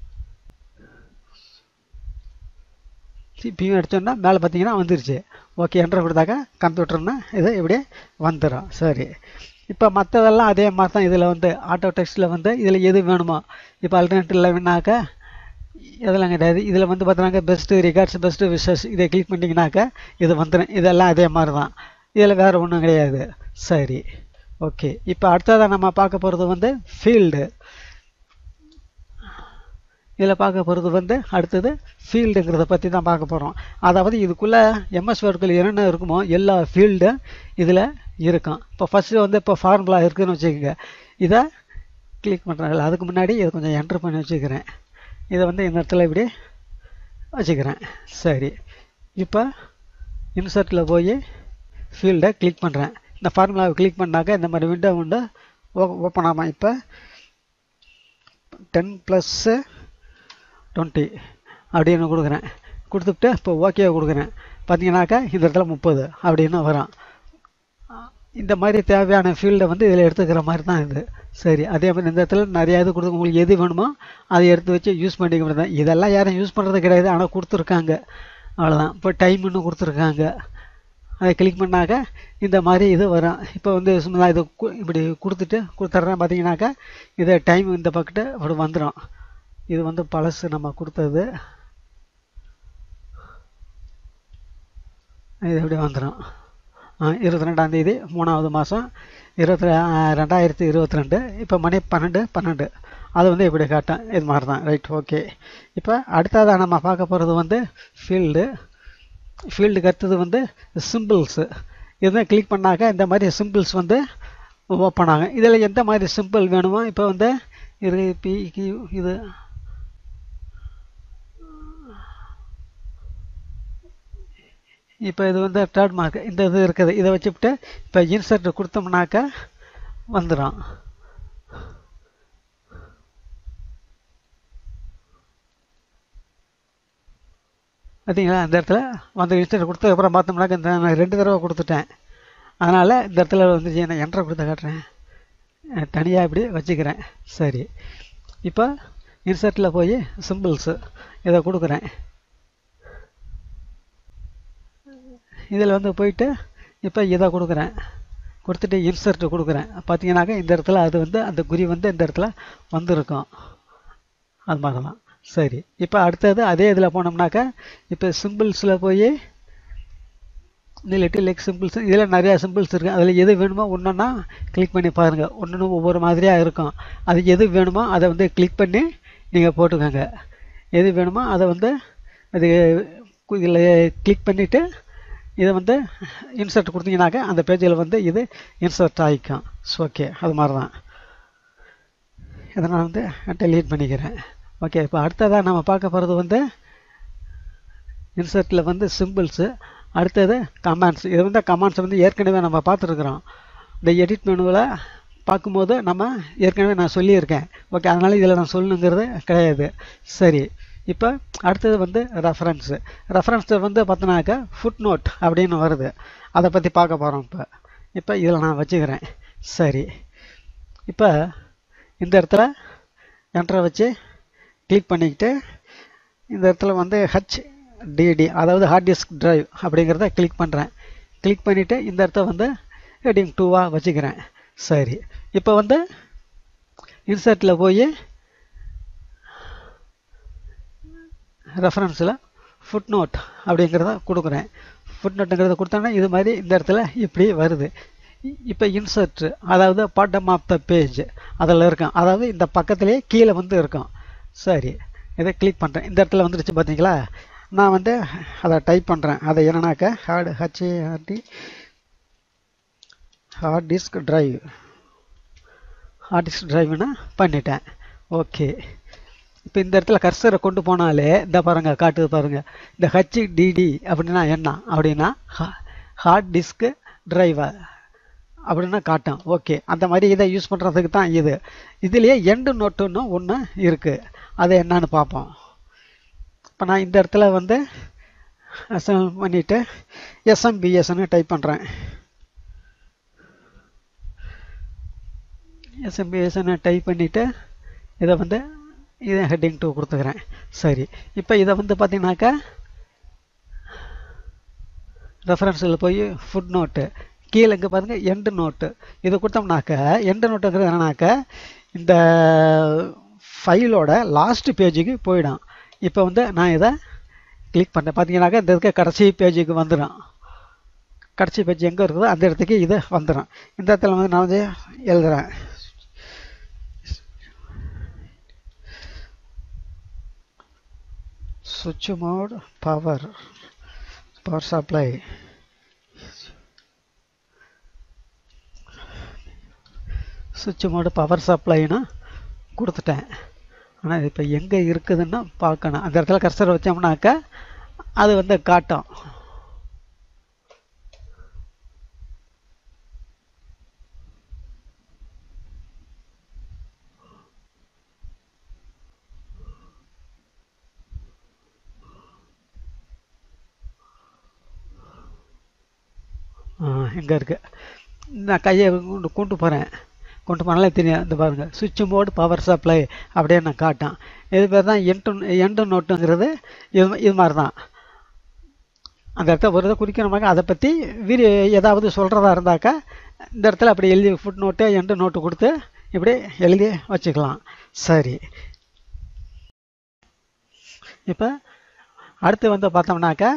சிபியும் அடித்தோன்னா மேலே பார்த்தீங்கன்னா வந்துருச்சு ஓகே என்ட்ரு கொடுத்தாக்கா கம்ப்யூட்டர்னு இது இப்படி வந்துடும் சரி இப்போ மற்றதெல்லாம் அதே மாதிரி தான் இதில் வந்து ஆட்டோ டெக்ஸ்ட்டில் வந்து இதில் எது வேணுமோ இப்போ அல்டர்னேட்டிவில் வேணாக்கா இதெல்லாம் கிடையாது இதில் வந்து பார்த்தீங்கன்னா பெஸ்ட்டு ரிகார்ட்ஸ் பெஸ்ட்டு விஷஸ் இதை கிளிக் பண்ணிங்கனாக்கா இது வந்துடும் இதெல்லாம் அதே மாதிரி தான் இதில் வேறு ஒன்றும் கிடையாது சரி ஓகே இப்போ அடுத்ததாக நம்ம பார்க்க போகிறது வந்து ஃபீல்டு இதில் பார்க்க போகிறது வந்து அடுத்தது ஃபீல்டுங்கிறத பற்றி தான் பார்க்க போகிறோம் அதாவது இதுக்குள்ளே எம்எஸ் வேர்டுக்குள்ள என்னென்ன இருக்குமோ எல்லா ஃபீல்டும் இதில் இருக்கும் இப்போ ஃபஸ்ட்டு வந்து இப்போ ஃபார்முலா இருக்குதுன்னு வச்சுக்கோங்க இதை கிளிக் பண்ணுறாங்கல்ல அதுக்கு முன்னாடி இதை கொஞ்சம் என்ட்ரு பண்ணி வச்சுக்கிறேன் இதை வந்து இந்த இடத்துல இப்படி வச்சுக்கிறேன் சரி இப்போ இன்சர்ட்டில் போய் ஃபீல்டை கிளிக் பண்ணுறேன் இந்த ஃபார்முலாவை கிளிக் பண்ணாக்க இந்த மாதிரி விண்டோ விண்டோ ஓப்பன் ஆகும் இப்போ டென் ப்ளஸ்ஸு டுவெண்ட்டி அப்படின்னு கொடுக்குறேன் கொடுத்துட்டு இப்போ ஓகே கொடுக்குறேன் பார்த்தீங்கன்னாக்கா இந்த இடத்துல முப்பது அப்படின்னு வரும் இந்த மாதிரி தேவையான ஃபீல்டை வந்து இதில் எடுத்துக்கிற மாதிரி தான் இது சரி அதே மாதிரி இந்த இடத்துல நிறையா இது கொடுத்து உங்களுக்கு எது வேணுமோ அதை எடுத்து வச்சு யூஸ் பண்ணிக்க முடியாது இதெல்லாம் யாரும் யூஸ் பண்ணுறது கிடையாது ஆனால் கொடுத்துருக்காங்க அவ்வளோதான் இப்போ டைம்னு கொடுத்துருக்காங்க அதை கிளிக் பண்ணாக்க இந்த மாதிரி இது வரும் இப்போ வந்து சும்மா இது இப்படி கொடுத்துட்டு கொடுத்துட்றேன் பார்த்தீங்கன்னாக்கா இதை டைம் இந்த பக்கத்து அப்படி வந்துடும் இது வந்து பழசு நம்ம கொடுத்தது இது இப்படி வந்துடும் இருபத்தி ரெண்டாந்தேதி மூணாவது மாதம் இருபத்தி ரெண்டாயிரத்தி இருபத்தி ரெண்டு இப்போ மணி பன்னெண்டு பன்னெண்டு அது வந்து இப்படி காட்டும் இது மாதிரி தான் ரைட் ஓகே இப்போ அடுத்ததாக நம்ம பார்க்க போகிறது வந்து ஃபீல்டு ஃபீல்டுக்கு அடுத்தது வந்து சிம்பிள்ஸு இதுதான் கிளிக் பண்ணாக்க இந்த மாதிரி சிம்பிள்ஸ் வந்து ஓப்பன் ஆகும் இதில் எந்த மாதிரி சிம்பிள் வேணுமோ இப்போ வந்து இது பி கியூ இது இப்போ இது வந்து தேர்ட் மார்க் இந்த இது இருக்குது இதை வச்சுக்கிட்டு இப்போ இன்சர்ட் கொடுத்தோம்னாக்கா வந்துடும் பார்த்தீங்களா இந்த இடத்துல வந்து இன்சர்ட் கொடுத்ததுக்கப்புறம் பார்த்தோம்னாக்கா இந்த நான் ரெண்டு தடவை கொடுத்துட்டேன் அதனால் இந்த இடத்துல வந்து நான் என்ட்ரை கொடுத்த காட்டுறேன் தனியாக இப்படி வச்சுக்கிறேன் சரி இப்போ இன்சர்ட்டில் போய் சிம்பிள்ஸு இதை கொடுக்குறேன் இதில் வந்து போயிட்டு இப்போ இதை கொடுக்குறேன் கொடுத்துட்டு இன்சர்ட் கொடுக்குறேன் பார்த்தீங்கன்னாக்கா இந்த இடத்துல அது வந்து அந்த குறி வந்து இந்த இடத்துல வந்திருக்கும் அது மாதிரி தான் சரி இப்போ அடுத்தது அதே இதில் போனோம்னாக்கா இப்போ சிம்பிள்ஸில் போய் லிட்டில் லெக் சிம்பிள்ஸ் இதில் நிறையா சிம்பிள்ஸ் இருக்குது அதில் எது வேணுமோ ஒன்றுன்னா கிளிக் பண்ணி பாருங்கள் ஒன்று ஒவ்வொரு மாதிரியாக இருக்கும் அது எது வேணுமோ அதை வந்து கிளிக் பண்ணி நீங்கள் போட்டுக்கோங்க எது வேணுமோ அதை வந்து அது இதில் கிளிக் பண்ணிவிட்டு இது வந்து இன்சர்ட் கொடுத்தீங்கன்னாக்க அந்த பேஜில் வந்து இது இன்சர்ட் ஆகிக்கும் ஓகே அது மாதிரி தான் இதை நான் வந்து டெலீட் பண்ணிக்கிறேன் ஓகே இப்போ அடுத்ததாக நம்ம பார்க்க போகிறது வந்து இன்சர்ட்டில் வந்து சிம்பிள்ஸு அடுத்தது கமாண்ட்ஸ் இது வந்து கமாண்ட்ஸ் வந்து ஏற்கனவே நம்ம பார்த்துருக்குறோம் இந்த எடிட் மெனுவில் பார்க்கும்போது நம்ம ஏற்கனவே நான் சொல்லியிருக்கேன் ஓகே அதனால் இதில் நான் சொல்லணுங்கிறது கிடையாது சரி இப்போ அடுத்தது வந்து ரெஃபரன்ஸு ரெஃபரன்ஸில் வந்து பார்த்தோன்னாக்கா ஃபுட் நோட் அப்படின்னு வருது அதை பற்றி பார்க்க போகிறோம் இப்போ இப்போ இதில் நான் வச்சுக்கிறேன் சரி இப்போ இந்த இடத்துல என்ட்ரை வச்சு கிளிக் பண்ணிக்கிட்டு இந்த இடத்துல வந்து ஹச் டிடி அதாவது ஹார்ட் டிஸ்க் டிரைவ் அப்படிங்கிறத கிளிக் பண்ணுறேன் கிளிக் பண்ணிவிட்டு இந்த இடத்த வந்து ஹெட்டிங் டூவாக வச்சுக்கிறேன் சரி இப்போ வந்து இன்சர்ட்டில் போய் ரெஃபரன்ஸில் ஃபுட் நோட் அப்படிங்கிறத கொடுக்குறேன் ஃபுட் நோட்டுங்கிறத கொடுத்தோன்னா இது மாதிரி இந்த இடத்துல இப்படி வருது இப்போ இன்சர்ட் அதாவது பாட்டம் ஆஃப் த பேஜ் அதில் இருக்கும் அதாவது இந்த பக்கத்துலேயே கீழே வந்து இருக்கும் சரி இதை கிளிக் பண்ணுறேன் இந்த இடத்துல வந்துருச்சு பார்த்தீங்களா நான் வந்து அதை டைப் பண்ணுறேன் அதை என்னன்னாக்கா hard H A R D hard disk drive hard disk டிரைவ்னா பண்ணிட்டேன் ஓகே இப்போ இந்த இடத்துல கர்சரை கொண்டு போனாலே இந்த பாருங்க காட்டுது பாருங்க இந்த ஹச்டிடி அப்படின்னா என்ன அப்படின்னா ஹார்ட் டிஸ்க் டிரைவர் அப்படின்னா காட்டும் ஓகே அந்த மாதிரி இதை யூஸ் பண்ணுறதுக்கு தான் இது இதுலேயே எண்டு நோட்டுன்னு ஒன்று இருக்குது அது என்னன்னு பார்ப்போம் இப்போ நான் இந்த இடத்துல வந்து அசைன் பண்ணிவிட்டு எஸ்எம்பிஎஸ்ன்னு டைப் பண்ணுறேன் எஸ்எம்பிஎஸ்ன்னு டைப் பண்ணிவிட்டு இதை வந்து இதை ஹெட்டிங் டூ கொடுத்துக்கிறேன் சரி இப்போ இதை வந்து பார்த்தீங்கன்னாக்கா ரெஃபரன்ஸில் போய் ஃபுட் நோட்டு கீழே இங்கே பாருங்கள் எண்டு நோட்டு இது கொடுத்தோம்னாக்க எண்டு நோட்டுங்கிறது என்னன்னாக்க இந்த ஃபைலோட லாஸ்ட் பேஜுக்கு போயிடும் இப்போ வந்து நான் இதை கிளிக் பண்ணேன் பார்த்தீங்கன்னாக்கா இந்த இருக்க கடைசி பேஜுக்கு வந்துடும் கடைசி பேஜ் எங்கே இருக்குதோ அந்த இடத்துக்கு இது வந்துடும் இந்த இடத்துல வந்து நான் வந்து எழுதுகிறேன் switch mode power power supply சுவிட்ச் மோடு பவர் சப்ளைன்னு கொடுத்துட்டேன் ஆனால் இப்போ எங்கே இருக்குதுன்னு பார்க்கணும் அந்த இடத்துல கர்சர் வச்சோம்னாக்கா அது வந்து காட்டும் எங்கே இருக்குது நான் கையை கொண்டு கொண்டு போகிறேன் கொண்டு போனாலே தெரியும் இந்த பாருங்கள் சுவிட்ச் மோடு பவர் சப்ளை அப்படியே நான் காட்டான் இது பேர் தான் எண்டு எண்டு நோட்டுங்கிறது இது இது மாதிரி தான் அந்த இடத்த ஒரு இதை குறிக்கிறோமாக்க அதை பற்றி வீடியோ ஏதாவது சொல்கிறதா இருந்தாக்கா இந்த இடத்துல அப்படி எழுதி ஃபுட் நோட்டு எண்டு நோட்டு கொடுத்து இப்படி எழுதி வச்சுக்கலாம் சரி இப்போ அடுத்து வந்து பார்த்தோம்னாக்கா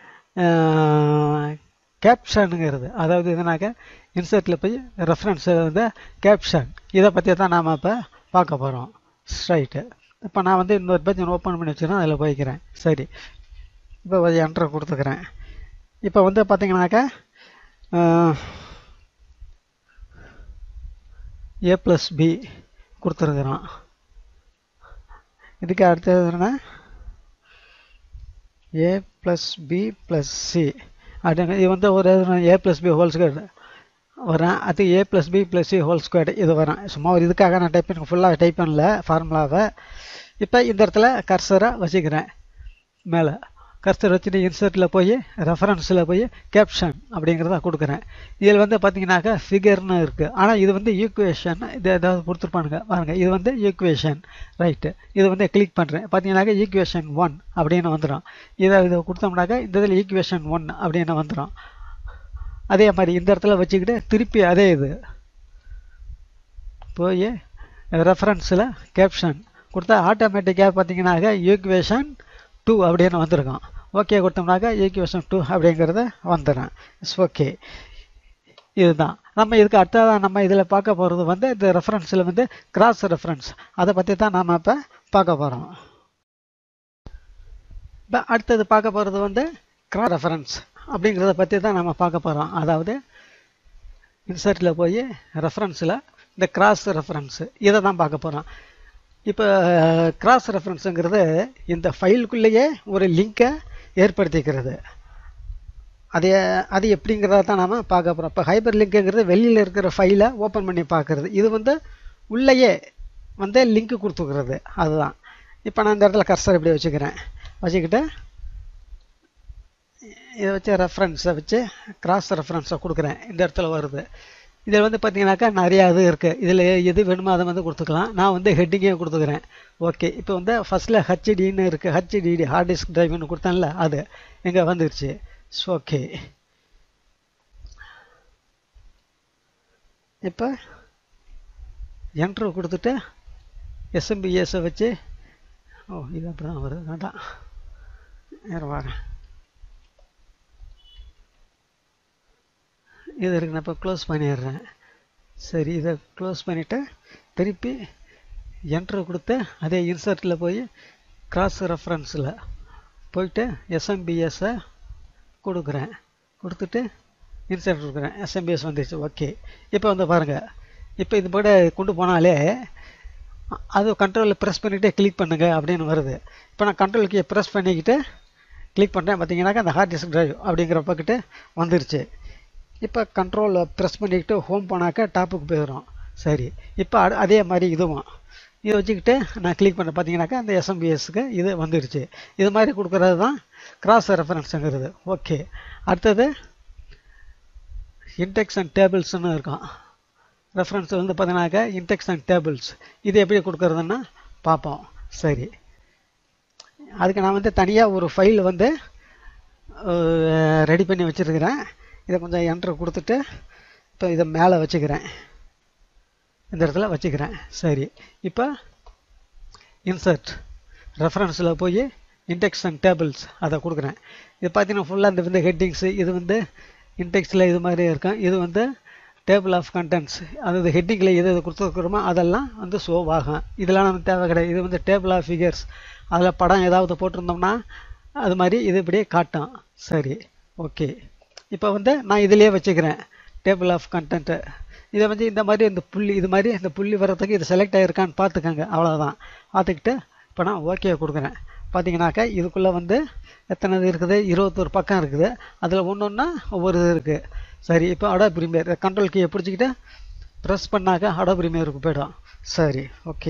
கேப்ஷனுங்கிறது அதாவது எதுனாக்க இன்சர்ட்டில் போய் ரெஃபரன்ஸ் வந்து கேப்ஷன் இதை பற்றி தான் நாம் இப்போ பார்க்க போகிறோம் ஸ்ட்ரைட்டு இப்போ நான் வந்து இன்னொரு பேஜ் ஓப்பன் பண்ணி வச்சுருக்கேன் அதில் போய்க்கிறேன் சரி இப்போ என்ட்ரு கொடுத்துக்கிறேன் இப்போ வந்து பார்த்தீங்கன்னாக்கா ஏ ப்ளஸ் பி கொடுத்துருக்குறோம் இதுக்கு அடுத்தது என்ன A plus B plus C அப்படின்னு இது வந்து ஒரு A plus B whole square வரேன் அது A plus B plus C whole square இது வரேன் சும்மா ஒரு இதுக்காக நான் டைப் பண்ண ஃபுல்லாக டைப் பண்ணல ஃபார்முலாவை இப்போ இந்த இடத்துல கர்சரை வச்சுக்கிறேன் மேலே கர்சர் வச்சுட்டு இன்சர்ட்டில் போய் ரெஃபரன்ஸில் போய் கேப்ஷன் அப்படிங்கிறத கொடுக்குறேன் இதில் வந்து பார்த்தீங்கன்னாக்கா ஃபிகர்னு இருக்குது ஆனால் இது வந்து ஈக்குவேஷன் இது ஏதாவது கொடுத்துருப்பானுங்க பாருங்க இது வந்து ஈக்குவேஷன் ரைட்டு இது வந்து கிளிக் பண்ணுறேன் பார்த்தீங்கன்னாக்கா ஈக்குவேஷன் ஒன் அப்படின்னு வந்துடும் இதை இதை கொடுத்தோம்னாக்கா இந்த இதில் ஈக்குவேஷன் ஒன் அப்படின்னு வந்துடும் அதே மாதிரி இந்த இடத்துல வச்சுக்கிட்டு திருப்பி அதே இது போய் ரெஃபரன்ஸில் கேப்ஷன் கொடுத்தா ஆட்டோமேட்டிக்காக பார்த்தீங்கன்னாக்கா ஈக்குவேஷன் டூ அப்படின்னு வந்திருக்கும் ஓகே கொடுத்தோம்னாக்கா ஈக்குவேஷன் டூ அப்படிங்கிறது வந்துடும் இட்ஸ் ஓகே இதுதான் நம்ம இதுக்கு அடுத்ததாக நம்ம இதில் பார்க்க போகிறது வந்து இந்த ரெஃபரன்ஸில் வந்து கிராஸ் ரெஃபரன்ஸ் அதை பற்றி தான் நாம் இப்போ பார்க்க போகிறோம் இப்போ அடுத்தது பார்க்க போகிறது வந்து கிராஸ் ரெஃபரன்ஸ் அப்படிங்கிறத பற்றி தான் நம்ம பார்க்க போகிறோம் அதாவது இன்சர்ட்டில் போய் ரெஃபரன்ஸில் இந்த கிராஸ் ரெஃபரன்ஸு இதை தான் பார்க்க போகிறோம் இப்போ கிராஸ் ரெஃபரன்ஸுங்கிறது இந்த ஃபைலுக்குள்ளேயே ஒரு லிங்கை ஏற்படுத்திக்கிறது அது அது எப்படிங்கிறத தான் நாம் பார்க்க போகிறோம் இப்போ ஹைப்பர் லிங்க்குங்கிறது வெளியில் இருக்கிற ஃபைலை ஓப்பன் பண்ணி பார்க்குறது இது வந்து உள்ளேயே வந்து லிங்க் கொடுத்துக்கிறது அதுதான் இப்போ நான் இந்த இடத்துல கர்சர் இப்படி வச்சுக்கிறேன் வச்சுக்கிட்டு இதை வச்சு ரெஃபரன்ஸை வச்சு கிராஸ் ரெஃபரன்ஸை கொடுக்குறேன் இந்த இடத்துல வருது இதில் வந்து பார்த்தீங்கன்னாக்கா நிறையா இது இருக்குது இதில் எது வேணுமோ அதை வந்து கொடுத்துக்கலாம் நான் வந்து ஹெட்டிங்கே கொடுத்துக்கிறேன் ஓகே இப்போ வந்து ஃபஸ்ட்டில் ஹச்டின்னு இருக்குது ஹச்டிடி ஹார்ட் டிஸ்க் டிரைவ்னு கொடுத்தேன்ல அது எங்கே வந்துருச்சு ஓகே இப்போ என்ட்ரு கொடுத்துட்டு எஸ்எம்பிஎஸை வச்சு ஓ இது அப்படி தான் வருது வேண்டாம் வேறு வரேன் இது இருக்கு நான் இப்போ க்ளோஸ் பண்ணிடுறேன் சரி இதை க்ளோஸ் பண்ணிவிட்டு திருப்பி என்ட்ரு கொடுத்து அதே இன்சர்ட்டில் போய் கிராஸ் ரெஃபரன்ஸில் போயிட்டு எஸ்எம்பிஎஸை கொடுக்குறேன் கொடுத்துட்டு இன்சர்ட் கொடுக்குறேன் எஸ்எம்பிஎஸ் வந்துடுச்சு ஓகே இப்போ வந்து பாருங்கள் இப்போ இது போட கொண்டு போனாலே அது கண்ட்ரோலில் ப்ரெஸ் பண்ணிவிட்டு கிளிக் பண்ணுங்கள் அப்படின்னு வருது இப்போ நான் கண்ட்ரோல் கீ ப்ரெஸ் பண்ணிக்கிட்டு கிளிக் பண்ணுறேன் பார்த்தீங்கன்னாக்கா அந்த ஹார்ட் டிஸ்க் ட்ரைவ் அப்படிங்கிற பக்கிட்டு வந்துருச்சு இப்போ கண்ட்ரோலில் ப்ரெஸ் பண்ணிக்கிட்டு ஹோம் போனாக்கா டாப்புக்கு போயிடும் சரி இப்போ அதே மாதிரி இதுவும் இதை வச்சுக்கிட்டு நான் கிளிக் பண்ண பார்த்தீங்கன்னாக்கா அந்த எஸ்எம்பிஎஸ்க்கு இது வந்துடுச்சு இது மாதிரி கொடுக்குறது தான் கிராஸ் ரெஃபரன்ஸுங்கிறது ஓகே அடுத்தது இன்டெக்ஸ் அண்ட் டேபிள்ஸ்னு இருக்கும் ரெஃபரன்ஸ் வந்து பார்த்தீங்கன்னாக்கா இன்டெக்ஸ் அண்ட் டேபிள்ஸ் இது எப்படி கொடுக்குறதுன்னா பார்ப்போம் சரி அதுக்கு நான் வந்து தனியாக ஒரு ஃபைல் வந்து ரெடி பண்ணி வச்சுருக்கிறேன் இதை கொஞ்சம் என்ட்ரு கொடுத்துட்டு இப்போ இதை மேலே வச்சுக்கிறேன் இந்த இடத்துல வச்சுக்கிறேன் சரி இப்போ இன்சர்ட் ரெஃபரன்ஸில் போய் இன்டெக்ஸ் அண்ட் டேபிள்ஸ் அதை கொடுக்குறேன் இது பார்த்தீங்கன்னா ஃபுல்லாக இந்த வந்து ஹெட்டிங்ஸு இது வந்து இன்டெக்ஸில் இது மாதிரி இருக்கும் இது வந்து டேபிள் ஆஃப் கண்டென்ட்ஸ் அதாவது ஹெட்டிங்கில் எது எது கொடுத்துருக்குறோமோ அதெல்லாம் வந்து ஷோவ் ஆகும் இதெல்லாம் நமக்கு தேவை கிடையாது இது வந்து டேபிள் ஆஃப் ஃபிகர்ஸ் அதில் படம் ஏதாவது போட்டிருந்தோம்னா அது மாதிரி இது இப்படியே காட்டும் சரி ஓகே இப்போ வந்து நான் இதிலே வச்சுக்கிறேன் டேபிள் ஆஃப் கண்டென்ட்டு இதை வந்து இந்த மாதிரி இந்த புள்ளி இது மாதிரி இந்த புள்ளி வர்றதுக்கு இது செலக்ட் ஆகிருக்கான்னு பார்த்துக்கோங்க அவ்வளோதான் பார்த்துக்கிட்டு இப்போ நான் ஓகே கொடுக்குறேன் பார்த்தீங்கன்னாக்கா இதுக்குள்ளே வந்து எத்தனை இது இருக்குது இருபத்தொரு பக்கம் இருக்குது அதில் ஒன்று ஒன்றா ஒவ்வொரு இது இருக்குது சரி இப்போ அடோ ப்ரீமியர் கண்ட்ரோல் கீயை பிடிச்சிக்கிட்டு ப்ரெஸ் பண்ணாக்கா அடோ ப்ரீமியருக்கு போய்டும் சரி ஓகே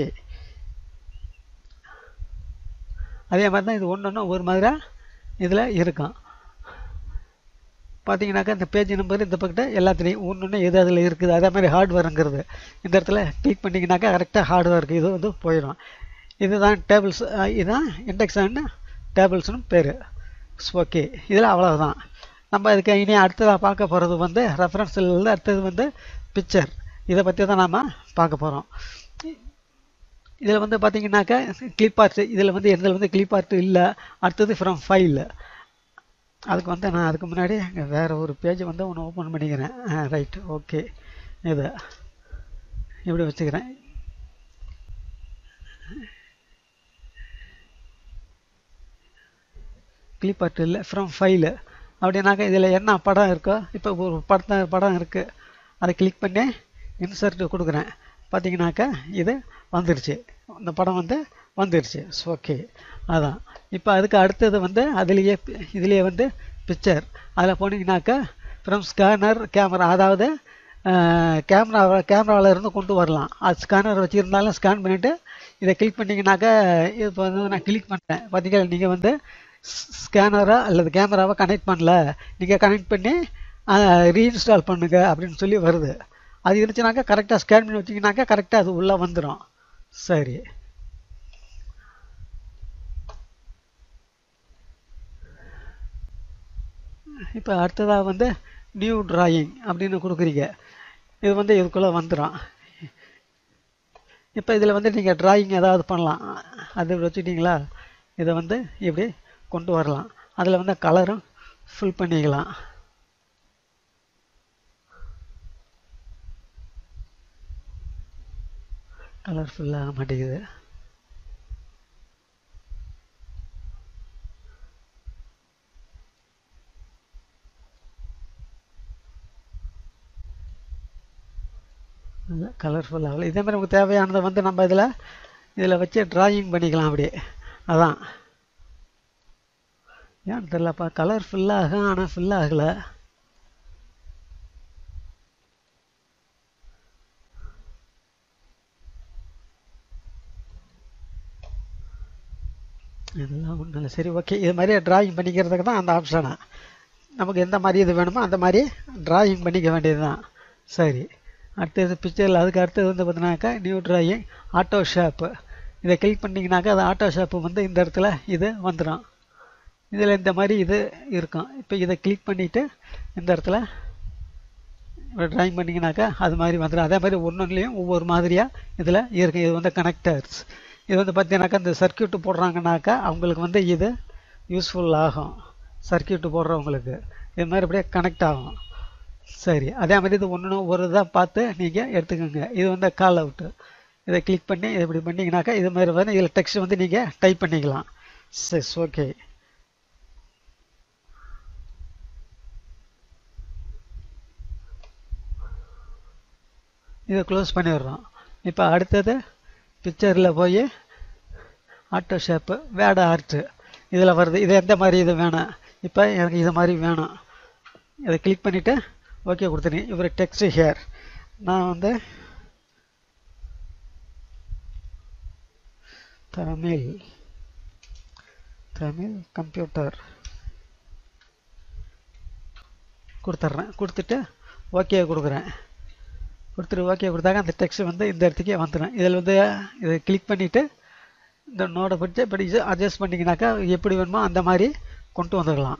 அதே மாதிரி தான் இது ஒன்று ஒன்று ஒரு மாதிரியாக இதில் இருக்கும் பார்த்தீங்கன்னாக்கா இந்த பேஜ் நம்பர் இந்த பக்கத்தை எல்லாத்துலேயும் ஒன்று ஒன்று எது அதில் இருக்குது அதே மாதிரி ஹார்ட்வேருங்கிறது இந்த இடத்துல கிளிக் பண்ணிங்கனாக்கா கரெக்டாக ஹார்ட்வேருக்கு இது வந்து போயிடும் இதுதான் டேபிள்ஸ் இதுதான் இண்டெக்ஸ் அண்ட் டேபிள்ஸ்னு பேர் ஓகே இதில் அவ்வளோதான் நம்ம இதுக்கு இனி அடுத்ததாக பார்க்க போகிறது வந்து ரெஃபரன்ஸில் அடுத்தது வந்து பிக்சர் இதை பற்றி தான் நாம் பார்க்க போகிறோம் இதில் வந்து பார்த்தீங்கன்னாக்கா கிளிப் ஆர்ட் இதில் வந்து எதில் வந்து கிளிப் ஆர்ட் இல்லை அடுத்தது ஃப்ரம் ஃபைல் அதுக்கு வந்து நான் அதுக்கு முன்னாடி வேறு ஒரு பேஜ் வந்து ஒன்று ஓப்பன் பண்ணிக்கிறேன் ரைட் ஓகே இது இப்படி வச்சுக்கிறேன் கிளிப் ஆர்ட் இல்லை ஃப்ரம் ஃபைலு அப்படின்னாக்கா இதில் என்ன படம் இருக்கோ இப்போ ஒரு படத்தை படம் இருக்குது அதை கிளிக் பண்ணி இன்சர்ட் கொடுக்குறேன் பார்த்தீங்கன்னாக்கா இது வந்துருச்சு இந்த படம் வந்து வந்துருச்சு ஓகே அதான் இப்போ அதுக்கு அடுத்தது வந்து அதுலேயே இதுலேயே வந்து பிக்சர் அதில் போனீங்கன்னாக்கா ஃப்ரம் ஸ்கேனர் கேமரா அதாவது கேமரா கேமராவில் இருந்து கொண்டு வரலாம் அது ஸ்கேனர் வச்சுருந்தாலும் ஸ்கேன் பண்ணிவிட்டு இதை கிளிக் பண்ணிங்கனாக்கா இப்போ வந்து நான் கிளிக் பண்ணுறேன் பார்த்தீங்கன்னா நீங்கள் வந்து ஸ்கேனரை அல்லது கேமராவை கனெக்ட் பண்ணல நீங்கள் கனெக்ட் பண்ணி ரீஇன்ஸ்டால் பண்ணுங்க அப்படின்னு சொல்லி வருது அது இருந்துச்சுனாக்கா கரெக்டாக ஸ்கேன் பண்ணி வச்சிங்கனாக்கா கரெக்டாக அது உள்ளே வந்துடும் சரி இப்போ அடுத்ததாக வந்து நியூ டிராயிங் அப்படின்னு கொடுக்குறீங்க இது வந்து இதுக்குள்ளே வந்துடும் இப்போ இதில் வந்து நீங்கள் டிராயிங் ஏதாவது பண்ணலாம் அது வச்சுட்டிங்களா இதை வந்து இப்படி கொண்டு வரலாம் அதில் வந்து கலரும் ஃபில் பண்ணிக்கலாம் கலர் ஃபுல்லாக மாட்டேங்குது கலர்ஃபுல் ஆகல இதே மாதிரி நமக்கு தேவையானதை வந்து நம்ம இதில் இதில் வச்சு டிராயிங் பண்ணிக்கலாம் அப்படியே அதான் ஏன்னு தெரிலப்பா கலர் ஃபில்லாகும் ஆனால் ஃபில் ஆகலை இதெல்லாம் ஒன்றும் இல்லை சரி ஓகே இது மாதிரி டிராயிங் பண்ணிக்கிறதுக்கு தான் அந்த ஆப்ஷனு நமக்கு எந்த மாதிரி இது வேணுமோ அந்த மாதிரி டிராயிங் பண்ணிக்க வேண்டியது தான் சரி அடுத்தது பிக்சரில் அதுக்கு அடுத்தது வந்து பார்த்தீங்கன்னாக்கா நியூ டிராயிங் ஆட்டோ ஷாப்பு இதை கிளிக் பண்ணிங்கனாக்கா அது ஆட்டோ ஷாப்பு வந்து இந்த இடத்துல இது வந்துடும் இதில் இந்த மாதிரி இது இருக்கும் இப்போ இதை கிளிக் பண்ணிவிட்டு இந்த இடத்துல ட்ராயிங் பண்ணிங்கனாக்கா அது மாதிரி வந்துடும் அதே மாதிரி ஒன்றுலேயும் ஒவ்வொரு மாதிரியாக இதில் இருக்குது இது வந்து கனெக்டர்ஸ் இது வந்து பார்த்தீங்கன்னாக்கா இந்த சர்க்கியூட்டு போடுறாங்கனாக்கா அவங்களுக்கு வந்து இது யூஸ்ஃபுல் ஆகும் சர்க்கியூட்டு போடுறவங்களுக்கு இது மாதிரி அப்படியே கனெக்ட் ஆகும் சரி அதே மாதிரி இது ஒன்று ஒரு இதாக பார்த்து நீங்கள் எடுத்துக்கோங்க இது வந்து கால் அவுட்டு இதை கிளிக் பண்ணி இது இப்படி பண்ணிங்கனாக்கா இது மாதிரி வந்து இதில் டெக்ஸ்ட் வந்து நீங்கள் டைப் பண்ணிக்கலாம் சரி ஓகே இதை க்ளோஸ் பண்ணிடுறோம் இப்போ அடுத்தது பிக்சரில் போய் ஆட்டோ ஷேப்பு வேட ஆர்ட்டு இதில் வருது இது எந்த மாதிரி இது வேணும் இப்போ எனக்கு இது மாதிரி வேணும் இதை கிளிக் பண்ணிவிட்டு ஓகே கொடுத்துருங்க இவர் டெக்ஸ்ட் ஹேர் நான் வந்து தமிழ் தமிழ் கம்ப்யூட்டர் கொடுத்துட்றேன் கொடுத்துட்டு ஓகே கொடுக்குறேன் கொடுத்துட்டு ஓகே கொடுத்தாங்க அந்த டெக்ஸ்ட் வந்து இந்த இடத்துக்கே வந்துடும் இதில் வந்து இதை கிளிக் பண்ணிவிட்டு இந்த நோடை பற்றி இப்படி அட்ஜஸ்ட் பண்ணிங்கனாக்கா எப்படி வேணுமோ அந்த மாதிரி கொண்டு வந்துடலாம்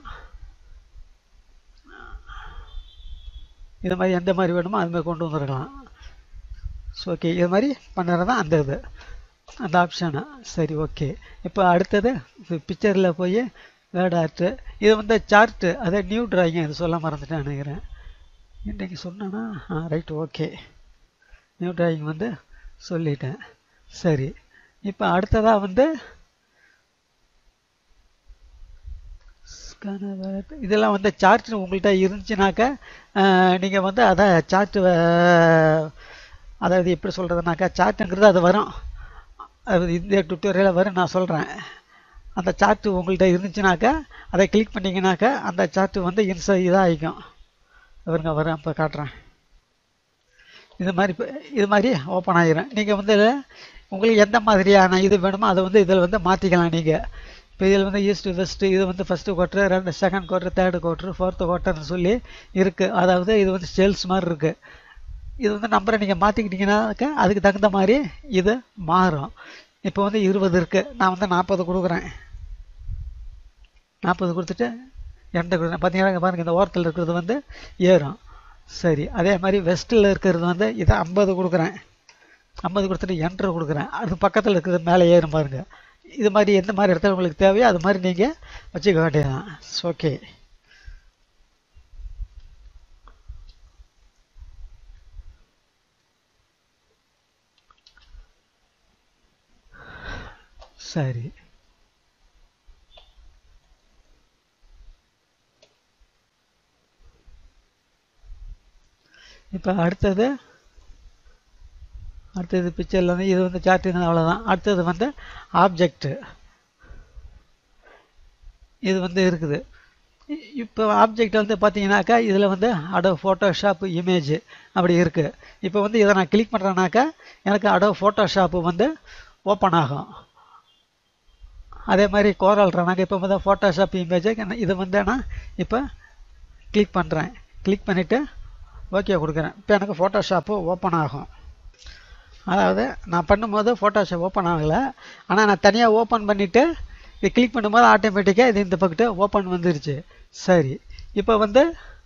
இது மாதிரி எந்த மாதிரி வேணுமோ அது மாதிரி கொண்டு வந்துருக்கலாம் ஸோ ஓகே இது மாதிரி பண்ணுறது தான் அந்த இது அந்த ஆப்ஷனு சரி ஓகே இப்போ அடுத்தது பிக்சரில் போய் வேர்ட் ஆர்ட்டு இது வந்து சார்ட்டு அதே நியூ டிராயிங் இது சொல்ல மறந்துட்டேன் நினைக்கிறேன் இன்றைக்கி சொன்னேன்னா ah right okay new drawing வந்து சொல்லிட்டேன் சரி இப்போ அடுத்ததாக வந்து இதெல்லாம் வந்து சார்ட் உங்கள்கிட்ட இருந்துச்சுனாக்கா நீங்கள் வந்து அதை சார்ட்டு அதாவது எப்படி சொல்கிறதுனாக்கா சார்ட்டுங்கிறது அது வரும் அது இந்த டுட்டோரியலில் வரும் நான் சொல்கிறேன் அந்த சார்ட்டு உங்கள்கிட்ட இருந்துச்சுனாக்கா அதை கிளிக் பண்ணிங்கனாக்கா அந்த சார்ட்டு வந்து இன்ச இதாகிக்கும் இவருங்க வரேன் இப்போ காட்டுறேன் இது மாதிரி இது மாதிரி ஓப்பன் ஆகிரும் நீங்கள் வந்து உங்களுக்கு எந்த மாதிரியான இது வேணுமோ அதை வந்து இதில் வந்து மாற்றிக்கலாம் நீங்கள் இப்போ இதில் வந்து ஈஸ்ட் வெஸ்ட்டு இது வந்து ஃபஸ்ட்டு குவார்ட்ரு ரெண்டு second quarter third quarter fourth குவார்ட்டர்னு சொல்லி இருக்குது அதாவது இது வந்து சேல்ஸ் மாதிரி இருக்குது இது வந்து நம்பரை நீங்கள் மாற்றிக்கிட்டீங்கன்னாக்கா அதுக்கு தகுந்த மாதிரி இது மாறும் இப்போ வந்து இருபது இருக்குது நான் வந்து நாற்பது கொடுக்குறேன் நாற்பது கொடுத்துட்டு எண்ட கொடுக்குறேன் பார்த்தீங்கன்னா பாருங்கள் இந்த ஓரத்தில் இருக்கிறது வந்து ஏறும் சரி அதே மாதிரி வெஸ்ட்டில் இருக்கிறது வந்து இதை ஐம்பது கொடுக்குறேன் ஐம்பது கொடுத்துட்டு என்ட்ரு கொடுக்குறேன் அது பக்கத்தில் இருக்கிறது மேலே ஏறும் பாருங்கள் இது மாதிரி எந்த மாதிரி இடத்துல உங்களுக்கு தேவையோ அது மாதிரி நீங்கள் வச்சுக்க வேண்டியதுதான் ஓகே சரி இப்போ அடுத்தது அடுத்தது பிக்சரில் வந்து இது வந்து சார்ட்டிங் அவ்வளோதான் அடுத்தது வந்து ஆப்ஜெக்ட்டு இது வந்து இருக்குது இப்போ ஆப்ஜெக்ட் வந்து பார்த்தீங்கன்னாக்கா இதில் வந்து அடோ ஃபோட்டோஷாப் இமேஜ் அப்படி இருக்குது இப்போ வந்து இதை நான் கிளிக் பண்ணுறேன்னாக்கா எனக்கு அடோ ஃபோட்டோஷாப்பு வந்து ஓப்பன் ஆகும் அதே மாதிரி கோரல் நாங்கள் இப்போ வந்து ஃபோட்டோஷாப் இமேஜை இதை வந்து நான் இப்போ கிளிக் பண்ணுறேன் கிளிக் பண்ணிவிட்டு ஓகே கொடுக்குறேன் இப்போ எனக்கு ஃபோட்டோஷாப்பு ஓப்பன் ஆகும் அதாவது நான் பண்ணும்போது ஃபோட்டோஷாப் ஓப்பன் ஆகலை ஆனால் நான் தனியாக ஓப்பன் பண்ணிவிட்டு இது கிளிக் பண்ணும்போது ஆட்டோமேட்டிக்காக இது இந்த பக்கத்து ஓப்பன் வந்துருச்சு சரி இப்போ வந்து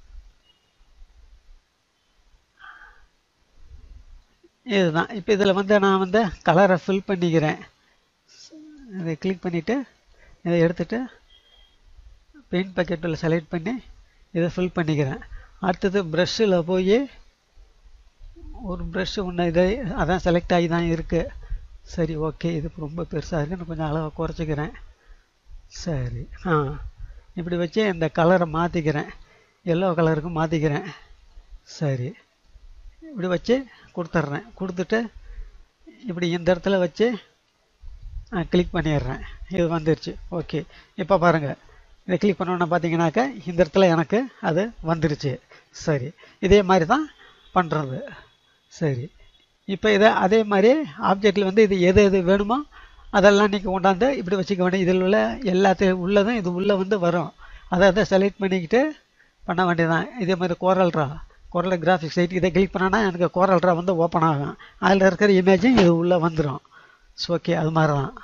இதுதான் இப்போ இதில் வந்து நான் வந்து கலரை ஃபில் பண்ணிக்கிறேன் இதை கிளிக் பண்ணிவிட்டு இதை எடுத்துகிட்டு பெயிண்ட் பக்கெட்டில் செலக்ட் பண்ணி இதை ஃபில் பண்ணிக்கிறேன் அடுத்தது ப்ரஷ்ஷில் போய் ஒரு ப்ரஷ்ஷு ஒன்று இதை அதான் செலக்ட் ஆகி தான் இருக்குது சரி ஓகே இது ரொம்ப பெருசாக இருக்குது நான் கொஞ்சம் அளவை குறைச்சிக்கிறேன் சரி ஆ இப்படி வச்சு இந்த கலரை மாற்றிக்கிறேன் எல்லோ கலருக்கு மாற்றிக்கிறேன் சரி இப்படி வச்சு கொடுத்துட்றேன் கொடுத்துட்டு இப்படி இந்த இடத்துல வச்சு கிளிக் பண்ணிடுறேன் இது வந்துருச்சு ஓகே இப்போ பாருங்கள் இதை கிளிக் பண்ணோன்னு பார்த்தீங்கன்னாக்கா இந்த இடத்துல எனக்கு அது வந்துருச்சு சரி இதே மாதிரி தான் பண்ணுறது சரி இப்போ இதை அதே மாதிரி ஆப்ஜெக்டில் வந்து இது எது எது வேணுமோ அதெல்லாம் நீங்கள் கொண்டாந்து இப்படி வச்சுக்க வேண்டிய இதில் உள்ள எல்லாத்தையும் உள்ளதும் இது உள்ளே வந்து வரும் அதை அதை செலக்ட் பண்ணிக்கிட்டு பண்ண வேண்டியதான் இதே மாதிரி கோரல்ரா கோரல் கிராஃபிக் சைட் இதை கிளிக் பண்ணோன்னா எனக்கு கோரல்ரா வந்து ஓப்பன் ஆகும் அதில் இருக்கிற இமேஜும் இது உள்ளே வந்துடும் ஸோ ஓகே அது மாதிரி தான்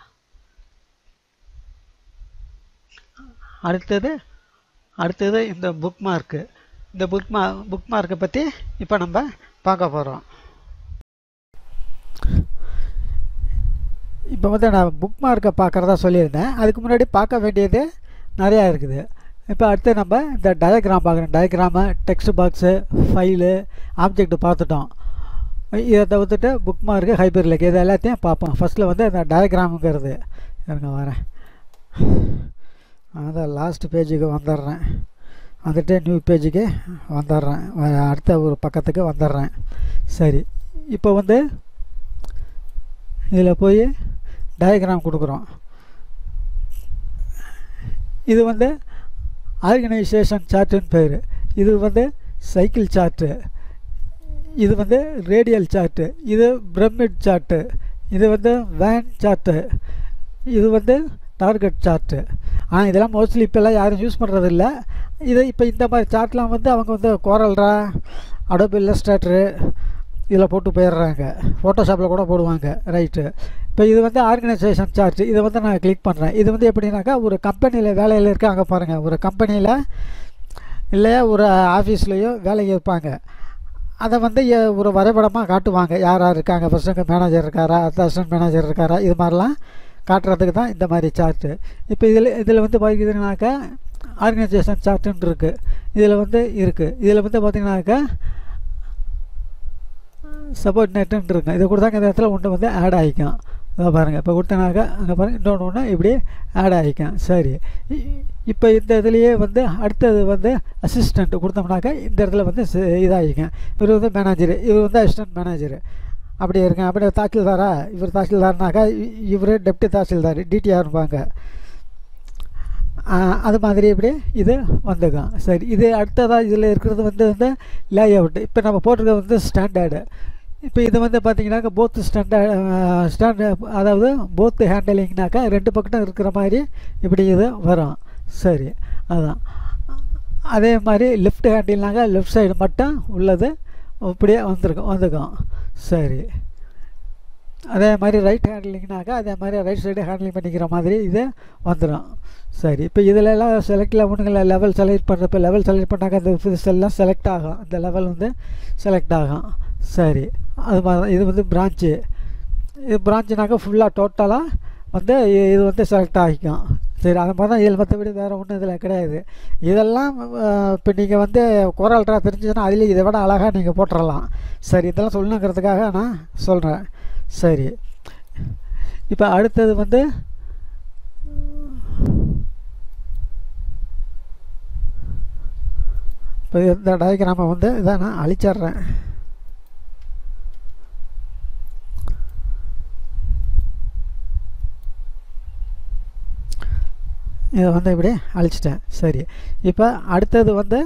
அடுத்தது அடுத்தது இந்த புக் மார்க்கு இந்த புக் மா புக் மார்க்கை பற்றி இப்போ நம்ம பார்க்க போகிறோம் இப்போ வந்து நான் புக் மார்க்கை பார்க்குறதா சொல்லியிருந்தேன் அதுக்கு முன்னாடி பார்க்க வேண்டியது நிறையா இருக்குது இப்போ அடுத்து நம்ம இந்த டயக்ராம் பார்க்குறோம் diagram text box file object பார்த்துட்டோம் இதை தவிர்த்துட்டு புக் மார்க்கு ஹைப்பர் லிங்க் இது எல்லாத்தையும் பார்ப்போம் ஃபஸ்ட்டில் வந்து இந்த டயக்ராமுங்கிறது இருங்க வரேன் அதான் லாஸ்ட் பேஜுக்கு வந்துடுறேன் வந்துட்டு நியூ பேஜுக்கு வந்துடுறேன் அடுத்த ஒரு பக்கத்துக்கு வந்துடுறேன் சரி இப்போ வந்து இதில் போய் டயக்ராம் கொடுக்குறோம் இது வந்து ஆர்கனைசேஷன் சார்ட்டுன்னு பேர் இது வந்து சைக்கிள் சார்ட்டு இது வந்து ரேடியல் சார்ட்டு இது பிரமிட் சார்ட்டு இது வந்து வேன் சார்ட்டு இது வந்து டார்கெட் சார்ட்டு ஆனால் இதெல்லாம் மோஸ்ட்லி இப்போல்லாம் யாரும் யூஸ் பண்ணுறதில்ல இது இப்போ இந்த மாதிரி சார்ட்லாம் வந்து அவங்க வந்து கோரல்ரா அடோப் இல்லஸ்ட்ரேட்டரு இதில் போட்டு போயிடுறாங்க ஃபோட்டோஷாப்பில் கூட போடுவாங்க ரைட்டு இப்போ இது வந்து ஆர்கனைசேஷன் சார்ட் இதை வந்து நான் கிளிக் பண்ணுறேன் இது வந்து எப்படின்னாக்கா ஒரு கம்பெனியில் வேலையில் இருக்காங்க பாருங்கள் ஒரு கம்பெனியில் இல்லையா ஒரு ஆஃபீஸ்லேயோ வேலைக்கு இருப்பாங்க அதை வந்து ஒரு வரைபடமாக காட்டுவாங்க யார் யார் இருக்காங்க ஃபஸ்ட்டு மேனேஜர் இருக்காரா அசிஸ்டன்ட் மேனேஜர் இருக்காரா இது மாதிரிலாம் காட்டுறதுக்கு தான் இந்த மாதிரி சார்ட்டு இப்போ இதில் இதில் வந்து பார்த்திங்கனாக்கா ஆர்கனைசேஷன் சார்ட்டுன்னு இருக்குது இதில் வந்து இருக்குது இதில் வந்து பார்த்திங்கனாக்கா சப்போர்ட் நெட்டுன்னு இருக்குங்க இதை கொடுத்தாங்க இந்த இடத்துல ஒன்று வந்து ஆட் ஆகிக்கும் இதை பாருங்கள் இப்போ கொடுத்தனாக்கா அங்கே பாருங்கள் இன்னொன்று ஒன்று இப்படி ஆட் ஆகிக்கும் சரி இப்போ இந்த இதுலேயே வந்து அடுத்தது வந்து அசிஸ்டண்ட் கொடுத்தோம்னாக்கா இந்த இடத்துல வந்து இதாகிக்கும் இவர் வந்து மேனேஜரு இவர் வந்து அசிஸ்டன்ட் மேனேஜரு அப்படி இருக்கேன் அப்படியே தாசில்தாரா இவர் தாசில்தார்னாக்கா இவர் டெப்டி தாசில்தார் டிடிஆர் இருப்பாங்க அது மாதிரி இப்படி இது வந்துக்கும் சரி இது அடுத்ததாக இதில் இருக்கிறது வந்து வந்து லே அவுட்டு இப்போ நம்ம போட்டிருக்கிறது வந்து ஸ்டாண்டர்டு இப்போ இது வந்து பார்த்தீங்கன்னாக்கா போத்து ஸ்டாண்டர்ட் ஸ்டாண்ட் அதாவது போத்து ஹேண்டலிங்னாக்கா ரெண்டு பக்கட்டும் இருக்கிற மாதிரி இப்படி இது வரும் சரி அதான் அதே மாதிரி லெஃப்ட் ஹேண்டில்னாக்கா லெஃப்ட் சைடு மட்டும் உள்ளது இப்படியே வந்திருக்கும் வந்துக்கும் சரி அதே மாதிரி ரைட் ஹேண்ட்லிங்னாக்கா அதே மாதிரி ரைட் சைடு ஹேண்ட்லிங் பண்ணிக்கிற மாதிரி இது வந்துடும் சரி இப்போ இதில் எல்லாம் செலக்டில் ஒன்றுங்கள லெவல் செலக்ட் பண்ணுறப்ப லெவல் செலக்ட் பண்ணாக்க அந்த ஃபிஸ் எல்லாம் செலக்ட் ஆகும் இந்த லெவல் வந்து செலக்ட் ஆகும் சரி அது மாதிரி இது வந்து பிரான்ச்சு இது பிரான்ச்சுனாக்கா ஃபுல்லாக டோட்டலாக வந்து இது வந்து செலக்ட் ஆகிக்கும் சரி அது மாதிரி தான் இதில் மற்றபடி வேறு ஒன்றும் இதில் கிடையாது இதெல்லாம் இப்போ நீங்கள் வந்து கோரல்ரா தெரிஞ்சுதுன்னா அதுலேயே இதை விட அழகாக நீங்கள் போட்டுடலாம் சரி இதெல்லாம் சொல்லணுங்கிறதுக்காக நான் சொல்கிறேன் சரி இப்போ அடுத்தது வந்து இப்போ இந்த டயக்ராமை வந்து இதை நான் அழிச்சிட்றேன் இதை வந்து இப்படி அழிச்சிட்டேன் சரி இப்போ அடுத்தது வந்து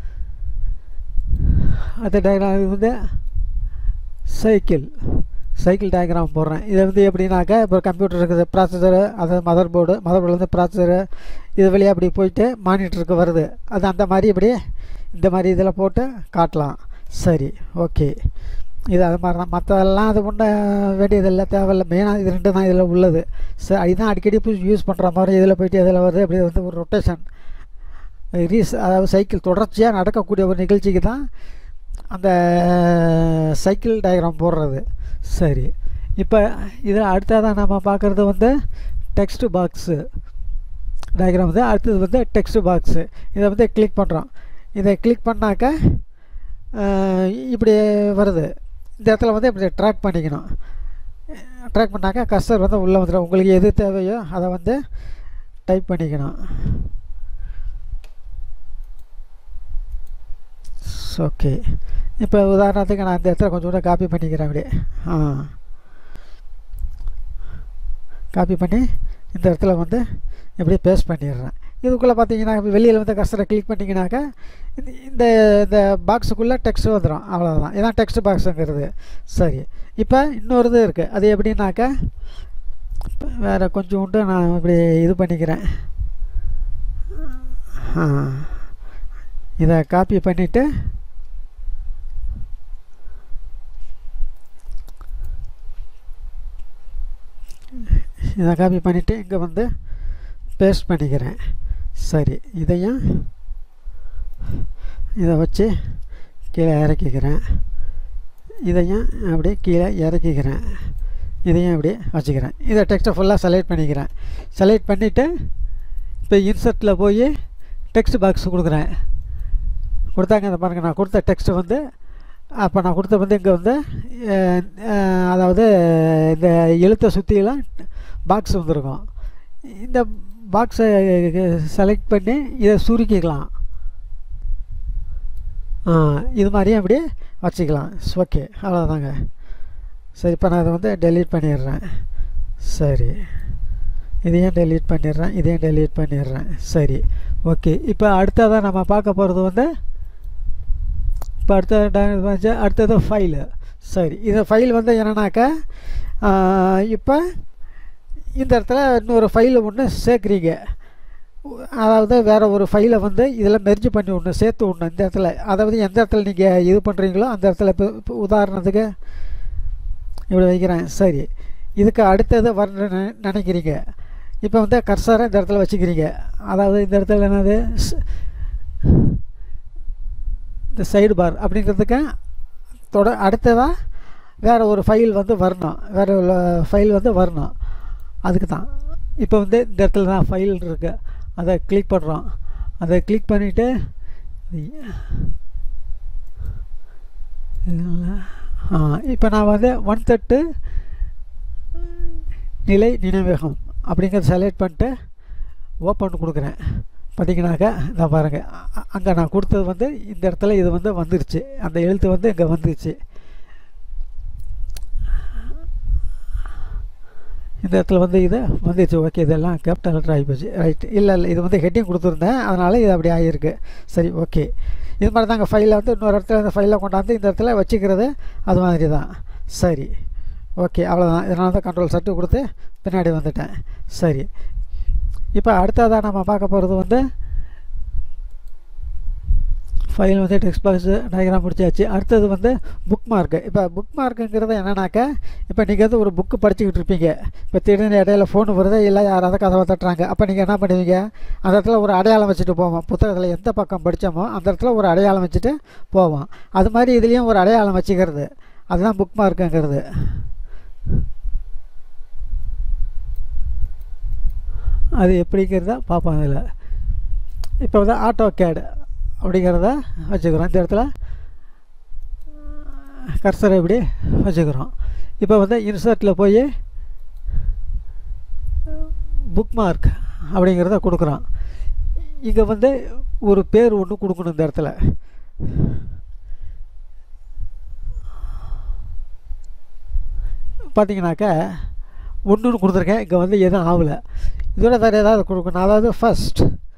அந்த டயக்ராம் வந்து சைக்கிள் சைக்கிள் டயக்ராம் போடுறேன் இதை வந்து எப்படின்னாக்கா இப்போ கம்ப்யூட்டர் இருக்குது ப்ராசஸரு அது மதர் போர்டு மதர் போர்டுலேருந்து ப்ராசஸரு இது வழியாக அப்படி போயிட்டு மானிட்டருக்கு வருது அது அந்த மாதிரி இப்படி இந்த மாதிரி இதில் போட்டு காட்டலாம் சரி ஓகே இது அது மாதிரி தான் மற்றதெல்லாம் அது ஒன்றும் வேண்டியதில்லை தேவையில்லை மெயினாக இது ரெண்டு தான் இதில் உள்ளது ச இதுதான் அடிக்கடி யூஸ் பண்ணுற மாதிரி இதில் போயிட்டு இதில் வருது அப்படி வந்து ஒரு ரொட்டேஷன் ரீஸ் அதாவது சைக்கிள் தொடர்ச்சியாக நடக்கக்கூடிய ஒரு நிகழ்ச்சிக்கு தான் அந்த சைக்கிள் டயக்ராம் போடுறது சரி இப்போ இது அடுத்ததாக நம்ம பார்க்குறது வந்து டெக்ஸ்ட் பாக்ஸு டயக்ராம் வந்து அடுத்தது வந்து டெக்ஸ்ட் பாக்ஸு இதை வந்து கிளிக் பண்ணுறோம் இதை கிளிக் பண்ணாக்க இப்படி வருது இந்த இடத்துல வந்து இப்படி ட்ராக் பண்ணிக்கணும் ட்ராக் பண்ணாக்கா கஸ்டர் வந்து உள்ளே வந்துடும் உங்களுக்கு எது தேவையோ அதை வந்து டைப் பண்ணிக்கணும் ஓகே இப்போ உதாரணத்துக்கு நான் இந்த இடத்துல கொஞ்சம் கூட காப்பி பண்ணிக்கிறேன் அப்படியே ஆ காப்பி பண்ணி இந்த இடத்துல வந்து இப்படியே பேஸ்ட் பண்ணிடுறேன் இதுக்குள்ளே பார்த்தீங்கன்னா வெளியில் வந்து கஸ்டரை கிளிக் பண்ணிங்கனாக்கா இந்த இந்த இந்த பாக்ஸுக்குள்ளே டெக்ஸ்ட் வந்துடும் அவ்வளோதான் இதான் டெக்ஸ்ட் பாக்ஸுங்கிறது சரி இப்போ இன்னொரு இது இருக்குது அது எப்படின்னாக்கா வேறு கொஞ்சோண்டு நான் இப்படி இது பண்ணிக்கிறேன் ஆ இதை காப்பி பண்ணிவிட்டு இதை காப்பி பண்ணிவிட்டு இங்கே வந்து பேஸ்ட் பண்ணிக்கிறேன் சரி இதையும் இதை வச்சு கீழே இறக்கிக்கிறேன் இதையும் அப்படியே கீழே இறக்கிக்கிறேன் இதையும் அப்படியே வச்சுக்கிறேன் இதை டெக்ஸ்ட்டை ஃபுல்லாக செலக்ட் பண்ணிக்கிறேன் செலக்ட் பண்ணிவிட்டு இப்போ இன்சர்ட்டில் போய் டெக்ஸ்ட் பாக்ஸ் கொடுக்குறேன் கொடுத்தாங்க இந்த பாருங்கள் நான் கொடுத்த டெக்ஸ்ட்டு வந்து அப்போ நான் கொடுத்த வந்து இங்கே வந்து அஹ், அஹ், அதாவது இந்த எழுத்தை சுற்றிலாம் பாக்ஸ் வந்திருக்கும் இந்த பாக்ஸை செலக்ட் பண்ணி இதை சுருக்கிக்கலாம் ஆ இது மாதிரியும் அப்படியே வச்சுக்கலாம் ஓகே அவ்வளோதாங்க சரி இப்போ நான் அதை வந்து டெலீட் பண்ணிடுறேன் சரி இதையும் டெலீட் பண்ணிடுறேன் இதையும் டெலீட் பண்ணிடுறேன் சரி ஓகே இப்போ அடுத்ததாக நம்ம பார்க்க போகிறது வந்து இப்போ அடுத்த அடுத்தது ஃபைலு சரி இந்த ஃபைல் வந்து என்னன்னாக்கா இப்போ இந்த இடத்துல இன்னொரு ஃபைலை ஒன்று சேர்க்குறீங்க அதாவது வேறு ஒரு ஃபைலை வந்து இதில் மெர்ஜ் பண்ணி ஒன்று சேர்த்து விடணும் இந்த இடத்துல அதாவது எந்த இடத்துல நீங்கள் இது பண்ணுறீங்களோ அந்த இடத்துல இப்போ இப்போ உதாரணத்துக்கு இப்படி வைக்கிறேன் சரி இதுக்கு அடுத்தது வரணும்னு நினைக்கிறீங்க இப்போ வந்து கர்சரை இந்த இடத்துல வச்சுக்கிறீங்க அதாவது இந்த இடத்துல என்னது ஸ்- இந்த சைடு பார் அப்படிங்கிறதுக்கு தொட அடுத்ததாக வேறு ஒரு ஃபைல் வந்து வரணும் வேறு ஃபைல் வந்து வரணும் அதுக்கு தான் இப்போ வந்து இந்த இடத்துல தான் ஃபைல் இருக்கு அதை கிளிக் பண்ணுறோம் அதை கிளிக் பண்ணிவிட்டு ஆ இப்போ நான் வந்து ஒன் தட்டு நிலை நினைவகம் அப்படிங்கிறத செலக்ட் பண்ணிட்டு ஓப்பன் கொடுக்குறேன் பார்த்தீங்கன்னாக்கா நான் பாருங்கள் அங்கே நான் கொடுத்தது வந்து இந்த இடத்துல இது வந்து வந்துருச்சு அந்த எழுத்து வந்து இங்கே வந்துருச்சு இந்த இடத்துல வந்து இது வந்துருச்சு ஓகே இதெல்லாம் கேபிட்டல் லெட்டர் ஆகிப்போச்சு ரைட் இல்லை இல்லை இது வந்து ஹெட்டிங் கொடுத்துருந்தேன் அதனால் இது அப்படி ஆகியிருக்கு சரி ஓகே இது மாதிரி தாங்க ஃபைலை வந்து இன்னொரு இடத்துல இந்த ஃபைலை கொண்டாந்து இந்த இடத்துல வச்சுக்கிறது அது மாதிரி தான் சரி ஓகே அவ்வளோதான் இதனால தான் கண்ட்ரோல் சட்டு கொடுத்து பின்னாடி வந்துட்டேன் சரி இப்போ அடுத்ததாக நம்ம பார்க்க போகிறது வந்து ஃபைல் வந்து டெக்ஸ்ட் பாக்ஸ் டயக்ராம் முடிச்சாச்சு அடுத்தது வந்து புக் மார்க்கு இப்போ புக் மார்க்குங்கிறது என்னன்னாக்கா இப்போ நீங்கள் வந்து ஒரு புக்கு படிச்சுக்கிட்டு இருப்பீங்க இப்போ திடீர்னு இடையில ஃபோன் வருது இல்லை யாராவது கதவை தட்டுறாங்க அப்போ நீங்கள் என்ன பண்ணுவீங்க அந்த இடத்துல ஒரு அடையாளம் வச்சுட்டு போவோம் புத்தகத்தில் எந்த பக்கம் படித்தோமோ அந்த இடத்துல ஒரு அடையாளம் வச்சுட்டு போவோம் அது மாதிரி இதுலேயும் ஒரு அடையாளம் வச்சுக்கிறது அதுதான் புக் மார்க்குங்கிறது அது எப்படிங்கிறத பார்ப்போம் அதில் இப்போ வந்து ஆட்டோ கேடு அப்படிங்கிறத வச்சுக்கிறோம் இந்த இடத்துல கர்சரை இப்படி வச்சுக்கிறோம் இப்போ வந்து இன்சர்ட்டில் போய் புக் மார்க் அப்படிங்கிறத கொடுக்குறோம் இங்கே வந்து ஒரு பேர் ஒன்று கொடுக்கணும் இந்த இடத்துல பார்த்தீங்கன்னாக்கா ஒன்றுன்னு கொடுத்துருக்கேன் இங்கே வந்து எதுவும் ஆகலை இதோட வேறு ஏதாவது கொடுக்கணும் அதாவது ஃபஸ்ட்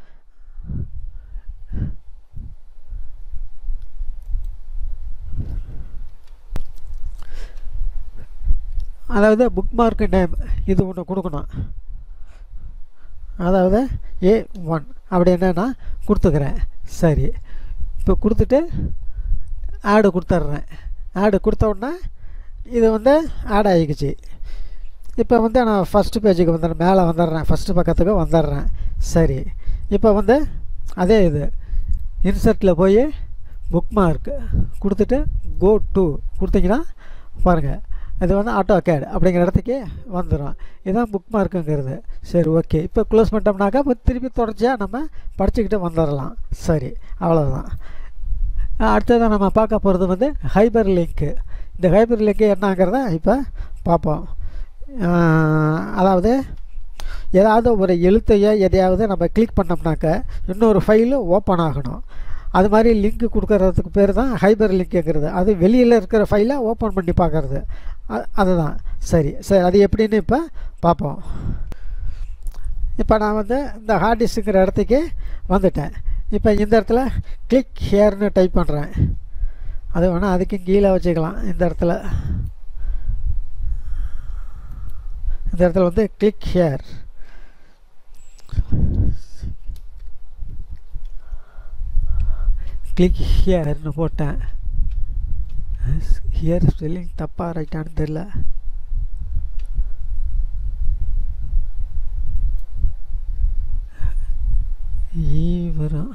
அதாவது புக் மார்க் நேம் இது ஒன்று கொடுக்கணும் அதாவது ஏ ஒன் அப்படி என்னன்னா கொடுத்துக்கிறேன் சரி இப்போ கொடுத்துட்டு ஆடு கொடுத்துட்றேன் ஆடு கொடுத்த உடனே இது வந்து ஆட் ஆகிக்குச்சு இப்போ வந்து நான் ஃபஸ்ட்டு பேஜுக்கு வந்துடுறேன் மேலே வந்துடுறேன் ஃபஸ்ட்டு பக்கத்துக்கு வந்துடுறேன் சரி இப்போ வந்து அதே இது இன்சர்ட்டில் போய் புக் மார்க் கொடுத்துட்டு கோ டு கொடுத்தீங்கன்னா பாருங்கள் இது வந்து ஆட்டோ கேட் அப்படிங்கிற இடத்துக்கு வந்துடும் இதுதான் புக் மார்க்குங்கிறது சரி ஓகே இப்போ க்ளோஸ் பண்ணிட்டோம்னாக்கா இப்போ திருப்பி தொடர்ச்சியாக நம்ம படிச்சுக்கிட்டு வந்துடலாம் சரி அவ்வளோதான் அடுத்ததாக நம்ம பார்க்க போகிறது வந்து ஹைபர் லிங்க்கு இந்த ஹைபர் லிங்க்கு என்னங்கிறத இப்போ பார்ப்போம் அதாவது ஏதாவது ஒரு எழுத்தையோ எதையாவது நம்ம கிளிக் பண்ணோம்னாக்க இன்னொரு ஃபைலு ஓப்பன் ஆகணும் அது மாதிரி லிங்க் கொடுக்கறதுக்கு பேர் தான் ஹைபர் லிங்க்குங்கிறது அது வெளியில் இருக்கிற ஃபைலை ஓப்பன் பண்ணி பார்க்கறது அ- அதுதான் சரி சரி அது எப்படின்னு இப்போ பார்ப்போம் இப்போ நான் வந்து இந்த ஹார்ட் டிஸ்க்குங்கிற இடத்துக்கு வந்துட்டேன் இப்போ இந்த இடத்துல கிளிக் ஹியர்னு டைப் பண்ணுறேன் அது வேணால் அதுக்கு கீழே வச்சுக்கலாம் இந்த இடத்துல இந்த இடத்துல வந்து கிளிக் ஹியர் கிளிக் ஹியர்னு போட்டேன் ஹியர் ஸ்பெல்லிங் தப்பாக ரைட்டான்னு தெரில ஈ வரும்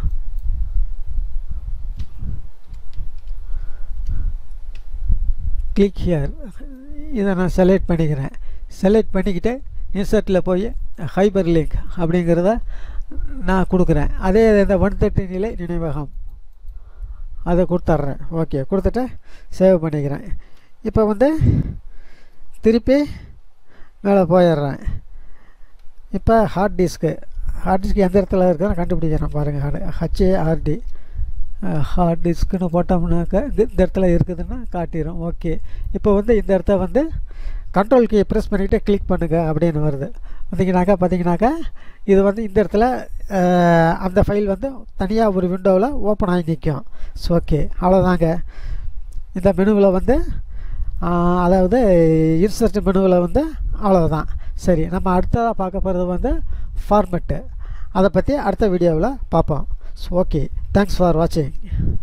கிளிக் ஹியர் இதை நான் செலக்ட் பண்ணிக்கிறேன் செலக்ட் பண்ணிக்கிட்டு இன்சர்ட்டில் போய் ஹைபர் லிங்க் அப்படிங்கிறத நான் கொடுக்குறேன் அதே இந்த ஒன் தேர்ட்டி நிலை நினைவகம் அதை கொடுத்துட்றேன் ஓகே கொடுத்துட்டு சேவ் பண்ணிக்கிறேன் இப்போ வந்து திருப்பி மேலே போயிடுறேன் இப்போ ஹார்ட் டிஸ்க்கு ஹார்ட் டிஸ்க் எந்த இடத்துல இருக்குன்னு கண்டுபிடிக்கிறேன் பாருங்கள் ஹார்டு ஹச்ஏஆர்டி ஹார்ட் டிஸ்க்குன்னு போட்டோம்னாக்கா இந்த இந்த இடத்துல இருக்குதுன்னா காட்டிடும் ஓகே இப்போ வந்து இந்த இடத்த வந்து கண்ட்ரோல் கீ ப்ரெஸ் பண்ணிவிட்டு கிளிக் பண்ணுங்க அப்படின்னு வருது வந்தீங்கன்னாக்கா பார்த்தீங்கன்னாக்கா இது வந்து இந்த இடத்துல அஹ், அந்த ஃபைல் வந்து தனியாக ஒரு விண்டோவில் ஓப்பன் ஆகி நிற்கும் ஸோ ஓகே அவ்வளோதாங்க இந்த மெனுவில் வந்து ஆஹ், அதாவது இன்சர்ட் மெனுவில் வந்து அவ்வளோதான் சரி நம்ம அடுத்ததாக பார்க்க போகிறது வந்து ஃபார்மெட்டு அதை பற்றி அடுத்த வீடியோவில் பார்ப்போம் ஸோ ஓகே தேங்க்ஸ் ஃபார் வாட்சிங்